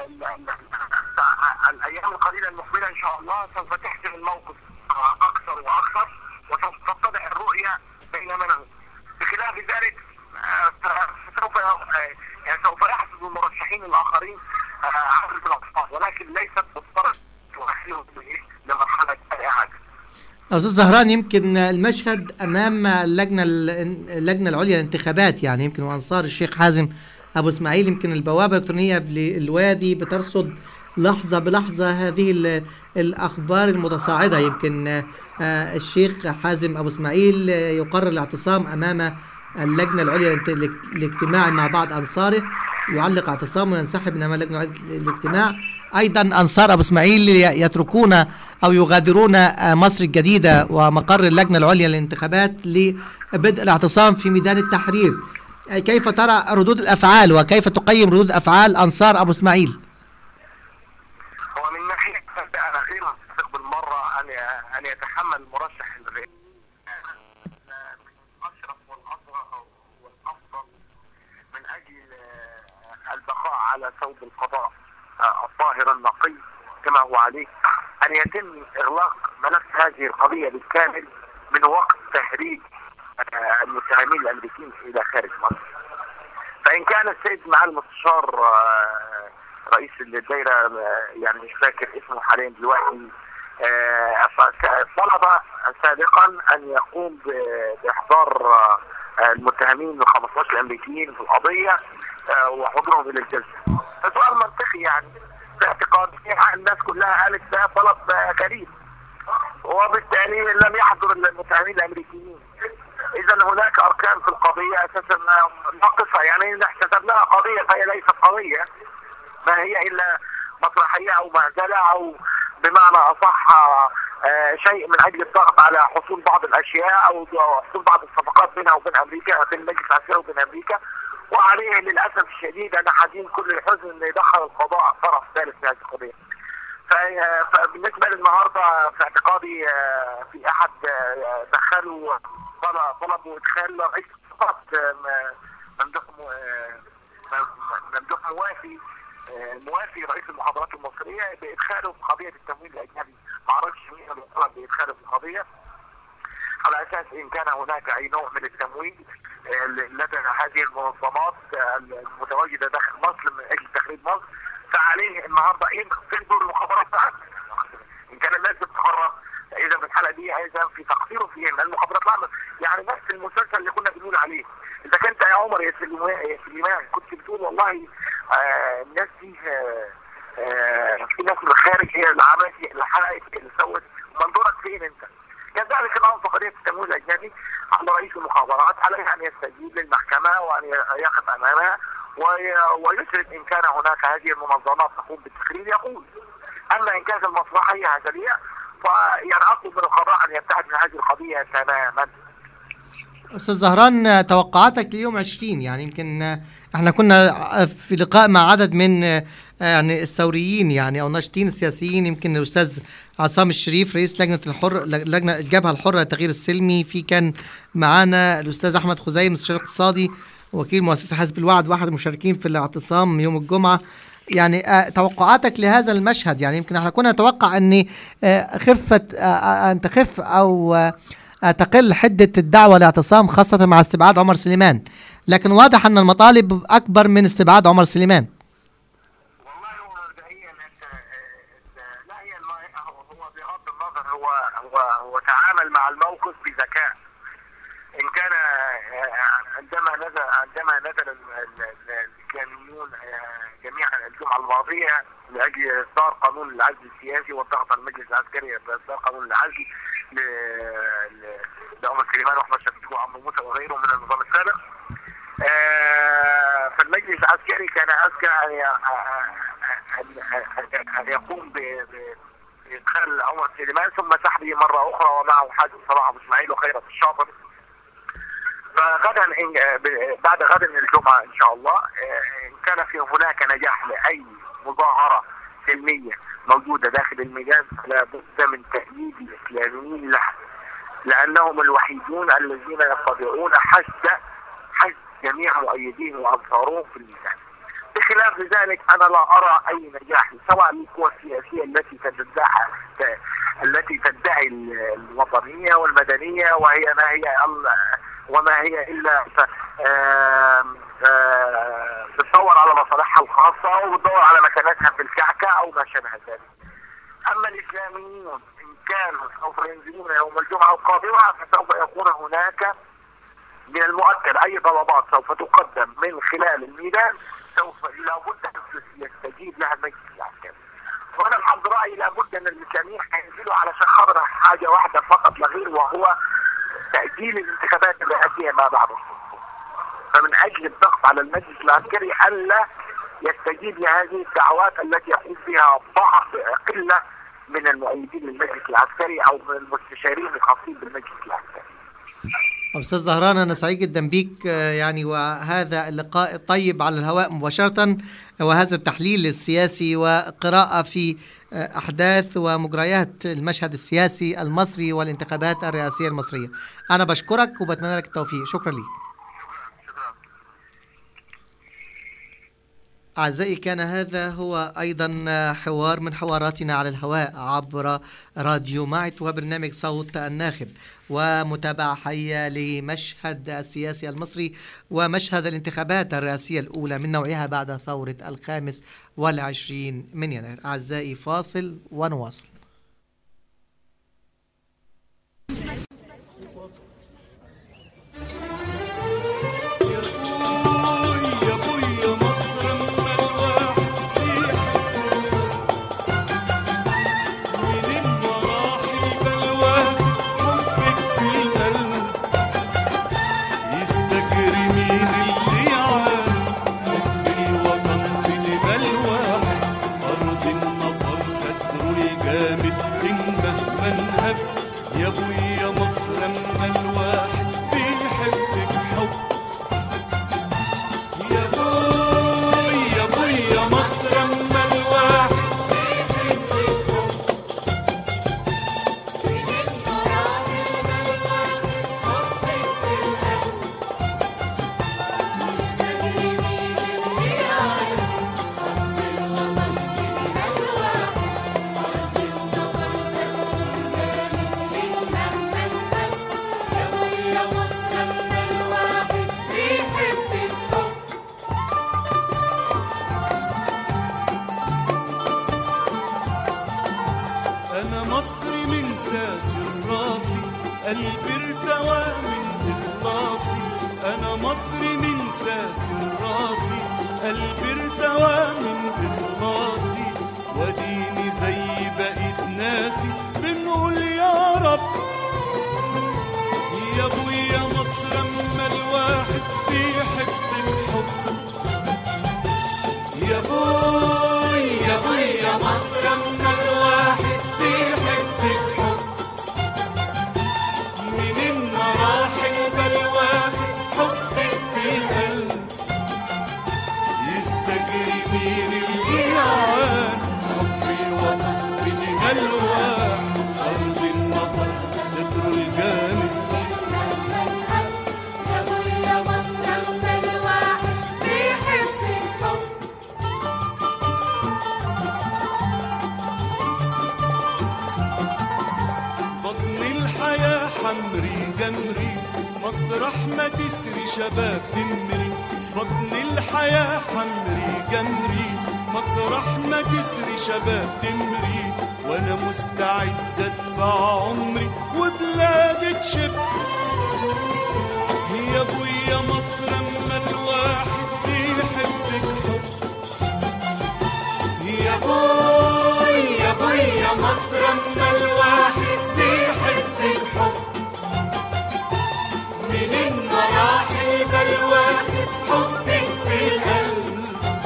الايام القليله المقبله ان شاء الله سوف تحسم الموقف اكثر استاذ زهران يمكن المشهد امام اللجنه اللجنه العليا للانتخابات يعني يمكن وانصار الشيخ حازم ابو اسماعيل يمكن البوابه الالكترونيه للوادي بترصد لحظه بلحظه هذه الاخبار المتصاعده يمكن آه، الشيخ حازم ابو اسماعيل يقرر الاعتصام امام اللجنه العليا الاجتماع مع بعض انصاره يعلق اعتصامه وينسحب من امام لجنه الاجتماع ايضا انصار ابو اسماعيل يتركون او يغادرون مصر الجديده ومقر اللجنه العليا للانتخابات لبدء الاعتصام في ميدان التحرير كيف ترى ردود الافعال وكيف تقيم ردود افعال انصار ابو اسماعيل؟ هو من ناحيه انا غير متفق بالمره ان ان يتحمل مرشح البقاء على ثوب القضاء الطاهر النقي كما هو عليه ان يتم اغلاق ملف هذه القضيه بالكامل من وقت تهريج آه، المتهمين الامريكيين الى خارج مصر. فان كان السيد معالي المستشار آه، رئيس الدائره آه، يعني مش فاكر اسمه حاليا دلوقتي طلب سابقا ان يقوم باحضار المتهمين ال 15 الامريكيين في القضيه وحضورهم الى الجلسه. فسؤال منطقي يعني في اعتقاد الناس كلها قالت ده طلب غريب وبالتالي لم يحضر المتهمين الامريكيين اذا هناك اركان في القضيه اساسا ناقصه يعني اذا احتسبناها قضيه فهي ليست قضيه ما هي الا مسرحيه او مهزله او بمعنى اصح آه شيء من اجل الضغط على حصول بعض الاشياء او حصول بعض الصفقات بينها وبين امريكا بين المجلس العسكري وبين امريكا وعليه للاسف الشديد انا حزين كل الحزن ان يدخل القضاء طرف ثالث في هذه القضيه. فبالنسبه للنهارده في اعتقادي آه، في احد آه، دخلوا طلبوا ادخال رئيس فقط ممدوح ممدوح موافي آه، موافي رئيس المخابرات المصريه بادخاله في قضيه التمويل الاجنبي ما اعرفش مين اللي طلب بادخاله في القضيه على اساس ان كان هناك اي نوع من التمويل لدى هذه المنظمات المتواجده داخل مصر من اجل تخريب مصر فعليه النهارده ايه فين دور المخابرات بتاعتنا؟ ان كان الناس بتتخرج اذا في الحاله دي اذا في تقصير في المخابرات العامه يعني نفس المسلسل اللي كنا بنقول عليه اذا كنت يا عمر يا سليمان كنت بتقول والله آه الناس دي آه آه في ناس من الخارج هي اللي عملت اللي حرقت اللي سوت منظورك فين انت؟ كذلك الامر في قضيه التمويل الاجنبي على رئيس المخابرات عليه ان يستجيب للمحكمه وان يقف امامها ويسرد ان كان هناك هذه المنظمات تقوم بالتخريب يقول اما ان كانت المصلحه هي هزليه فيعني اطلب من القضاء ان يبتعد من هذه القضيه تماما استاذ زهران توقعاتك ليوم 20 يعني يمكن احنا كنا في لقاء مع عدد من يعني الثوريين يعني او ناشطين السياسيين يمكن الاستاذ عصام الشريف رئيس لجنه الحر لجنه الجبهه الحره للتغيير السلمي في كان معانا الاستاذ احمد خزيم مستشار اقتصادي وكيل مؤسسه حزب الوعد واحد المشاركين في الاعتصام يوم الجمعه يعني آه توقعاتك لهذا المشهد يعني يمكن احنا كنا نتوقع ان آه خفه آه ان تخف او آه تقل حده الدعوه لاعتصام خاصه مع استبعاد عمر سليمان لكن واضح ان المطالب اكبر من استبعاد عمر سليمان هو تعامل مع الموقف بذكاء ان كان عندما نزل عندما نزل الاسلاميون جميعا الجمعه الماضيه لاجل اصدار قانون العزل السياسي والضغط على المجلس العسكري باصدار قانون العزل لعمر سليمان واحمد شفيق وعمرو موسى وغيرهم من النظام السابق فالمجلس العسكري كان اذكى ان يقوم ادخال عمر سليمان ثم سحبه مره اخرى ومعه حاج صلاح ابو اسماعيل وخيرت الشاطر فغدا بعد غد الجمعه ان شاء الله ان كان في هناك نجاح لاي مظاهره سلميه موجوده داخل الميدان فلا بد من تأييد الاسلاميين لها لانهم الوحيدون الذين يستطيعون حشد حشد جميع مؤيدين وانصارهم في الميدان بخلاف ذلك انا لا ارى اي نجاح سواء للقوى السياسيه التي تدعي التي تدعي الوطنيه والمدنيه وهي ما هي وما هي الا بتدور على مصالحها الخاصه وبتدور على مكانتها في الكعكه او ما شابه ذلك. اما الاسلاميون ان كانوا سوف ينزلون يوم الجمعه القادمه فسوف يكون هناك من المؤكد اي طلبات سوف تقدم من خلال الميدان سوف لابد ان يستجيب لها المجلس العسكري. وانا بحض رايي لابد ان الاسلاميين هينزلوا على خاطر حاجه واحده فقط لا غير وهو تاجيل الانتخابات الرئاسيه ما بعد الصفر. فمن اجل الضغط على المجلس العسكري الا يستجيب لهذه الدعوات التي يقول فيها بعض قله من المؤيدين للمجلس العسكري او من المستشارين الخاصين بالمجلس العسكري. أستاذ زهران أنا سعيد جدا بيك آه، يعني وهذا اللقاء الطيب على الهواء مباشرة وهذا التحليل السياسي وقراءة في آه، أحداث ومجريات المشهد السياسي المصري والانتخابات الرئاسية المصرية أنا بشكرك وبتمنى لك التوفيق شكرا ليك شكرا. أعزائي كان هذا هو أيضا حوار من حواراتنا على الهواء عبر راديو معت وبرنامج صوت الناخب ومتابعة حية لمشهد السياسي المصري ومشهد الانتخابات الرئاسية الأولى من نوعها بعد ثورة الخامس والعشرين من يناير أعزائي فاصل ونواصل يا بويا مصر اما الواحد من المراحل بلواك حبك في القلب يستجري مين اللي يعاني حب الوطن في دماء الواحد أرض النفر ستر الجامد إن مهما انهب يا بويا مصر اما الواحد بيحبك حب يا بوي يا بوي يا مصر اما الواحد انا مصري من ساسر راسي قلبي ارتوى من اخلاصي انا مصري من ساسر راسي قلبي ارتوى من اخلاصي وديني زي بقيت ناسي بنقول يا رب يا ابويا مصر اما الواحد بيحبك حب يا بوي يا بوي يا مصر اما الواحد بيحبك حب من المراحل بالواحد حبك في القلب يستجري مين اللي يعان حب الوطن في دماء الواحد ارض النفر ستر الجامد بطن الحياة حمري جمري مطرح ما تسري شباب دمري بطن الحياة حمري جمري مطرح ما تسري شباب دمري وانا مستعد ادفع عمري وبلادي تشب يا ابويا مصر اما الواحد بيحبك حب يا بوي يا بوي يا مصر اما الواحد بيحبك حب من المراحل بالواحد حبك في القلب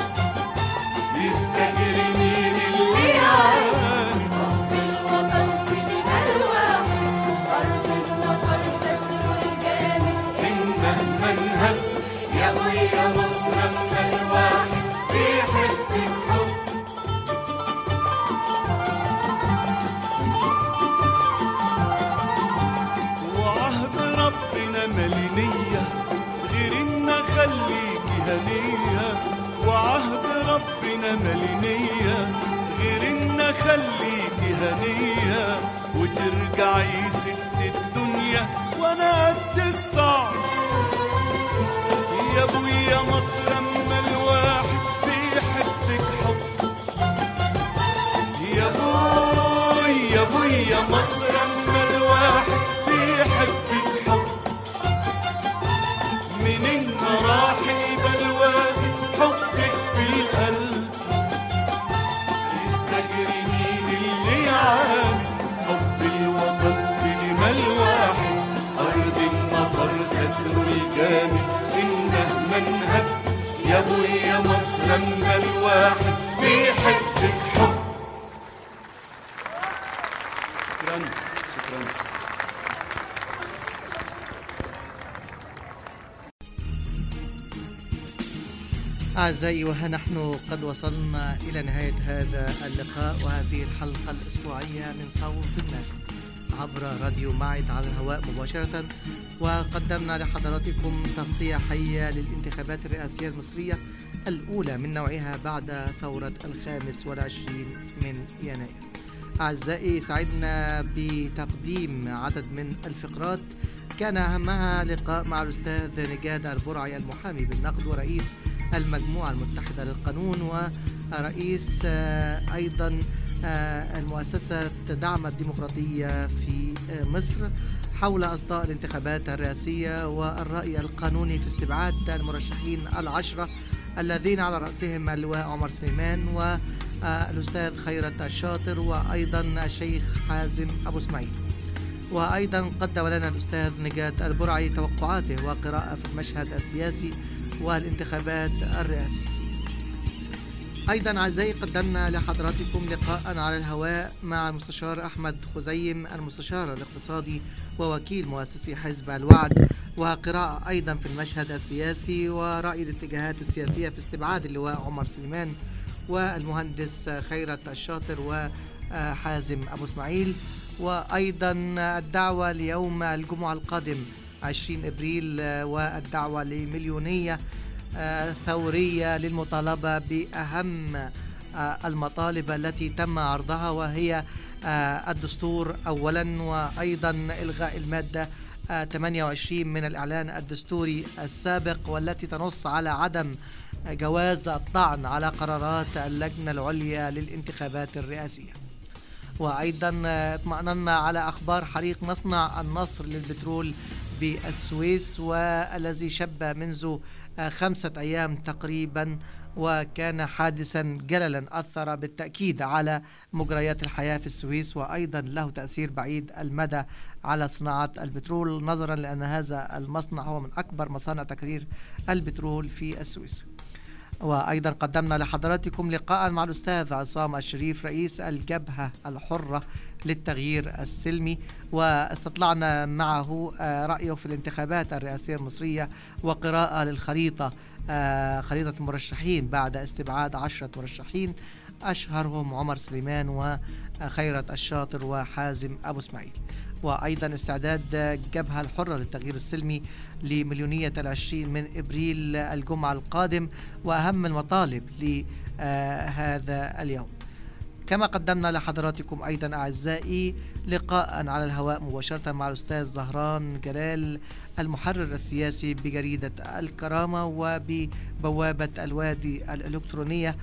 يستجري مين اللي يعاني إن مهما انهب يا ابويا مصر اما الواحد بيحبك حب وعهد ربنا ملينية غير ان خليكي هنية وعهد ربنا ملينية غير ان خليكي هنية وترجعي ست الدنيا وانا قد الصعب يا ابويا مصر اما الواحد بيحبك حب يا بوي ويا مصر اما الواحد بيحبك حب شكرا شكرا أعزائي وها نحن قد وصلنا إلى نهاية هذا اللقاء وهذه الحلقة الأسبوعية من صوت الناس عبر راديو معد على الهواء مباشرة وقدمنا لحضراتكم تغطية حية للانتخابات الرئاسية المصرية الأولى من نوعها بعد ثورة الخامس والعشرين من يناير أعزائي سعدنا بتقديم عدد من الفقرات كان أهمها لقاء مع الأستاذ نجاد البرعي المحامي بالنقد ورئيس المجموعة المتحدة للقانون ورئيس آه، أيضا آه، المؤسسة دعم الديمقراطية في آه، مصر حول أصداء الانتخابات الرئاسية والرأي القانوني في استبعاد المرشحين العشرة الذين على رأسهم اللواء عمر سليمان والأستاذ خيرت الشاطر وأيضا الشيخ حازم أبو اسماعيل وأيضا قدم لنا الأستاذ نجاة البرعي توقعاته وقراءة في المشهد السياسي والانتخابات الرئاسية أيضا أعزائي قدمنا لحضراتكم لقاء على الهواء مع المستشار أحمد خزيم المستشار الاقتصادي ووكيل مؤسسي حزب الوعد وقراءة أيضا في المشهد السياسي ورأي الاتجاهات السياسية في استبعاد اللواء عمر سليمان والمهندس خيرت الشاطر وحازم أبو اسماعيل وأيضا الدعوة ليوم الجمعة القادم 20 ابريل آه، والدعوه لمليونيه آه، ثوريه للمطالبه باهم آه، المطالب التي تم عرضها وهي الدستور اولا وايضا الغاء الماده 28 من الاعلان الدستوري السابق والتي تنص على عدم جواز الطعن على قرارات اللجنه العليا للانتخابات الرئاسيه. وايضا اطمأننا على اخبار حريق مصنع النصر للبترول بالسويس والذي شب منذ خمسة أيام تقريبا وكان حادثا جللا أثر بالتأكيد على مجريات الحياة في السويس وأيضا له تأثير بعيد المدى على صناعة البترول نظرا لأن هذا المصنع هو من أكبر مصانع تكرير البترول في السويس وأيضا قدمنا لحضراتكم لقاء مع الأستاذ عصام الشريف رئيس الجبهة الحرة للتغيير السلمي واستطلعنا معه آه، رأيه في الانتخابات الرئاسية المصرية وقراءة للخريطة آه، خريطة المرشحين بعد استبعاد عشرة مرشحين أشهرهم عمر سليمان وخيرت الشاطر وحازم أبو اسماعيل وأيضا استعداد الجبهة الحرة للتغيير السلمي لمليونية العشرين من إبريل الجمعة القادم وأهم المطالب لهذا اليوم كما قدمنا لحضراتكم أيضا أعزائي لقاء على الهواء مباشرة مع الأستاذ زهران جلال المحرر السياسي بجريدة الكرامة وببوابة الوادي الإلكترونية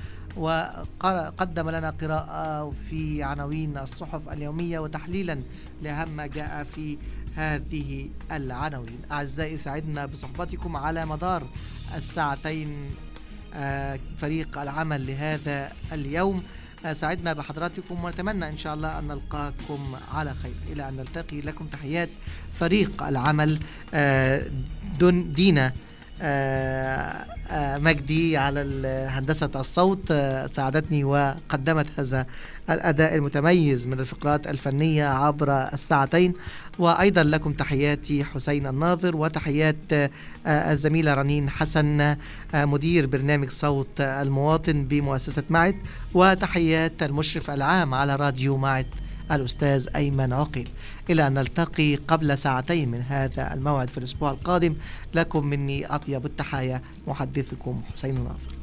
وقدم لنا قراءة في عناوين الصحف اليومية وتحليلا لأهم ما جاء في هذه العناوين أعزائي سعدنا بصحبتكم على مدار الساعتين آه، فريق العمل لهذا اليوم آه، سعدنا بحضراتكم ونتمنى إن شاء الله أن نلقاكم على خير إلى أن نلتقي لكم تحيات فريق العمل آه، دون دينا آه، آه، مجدي على هندسة الصوت آه، ساعدتني وقدمت هذا الأداء المتميز من الفقرات الفنية عبر الساعتين وأيضا لكم تحياتي حسين الناظر وتحيات الزميلة رنين حسن مدير برنامج صوت المواطن بمؤسسة معد وتحيات المشرف العام على راديو معد الأستاذ أيمن عقيل إلى أن نلتقي قبل ساعتين من هذا الموعد في الأسبوع القادم لكم مني أطيب التحايا محدثكم حسين ناظر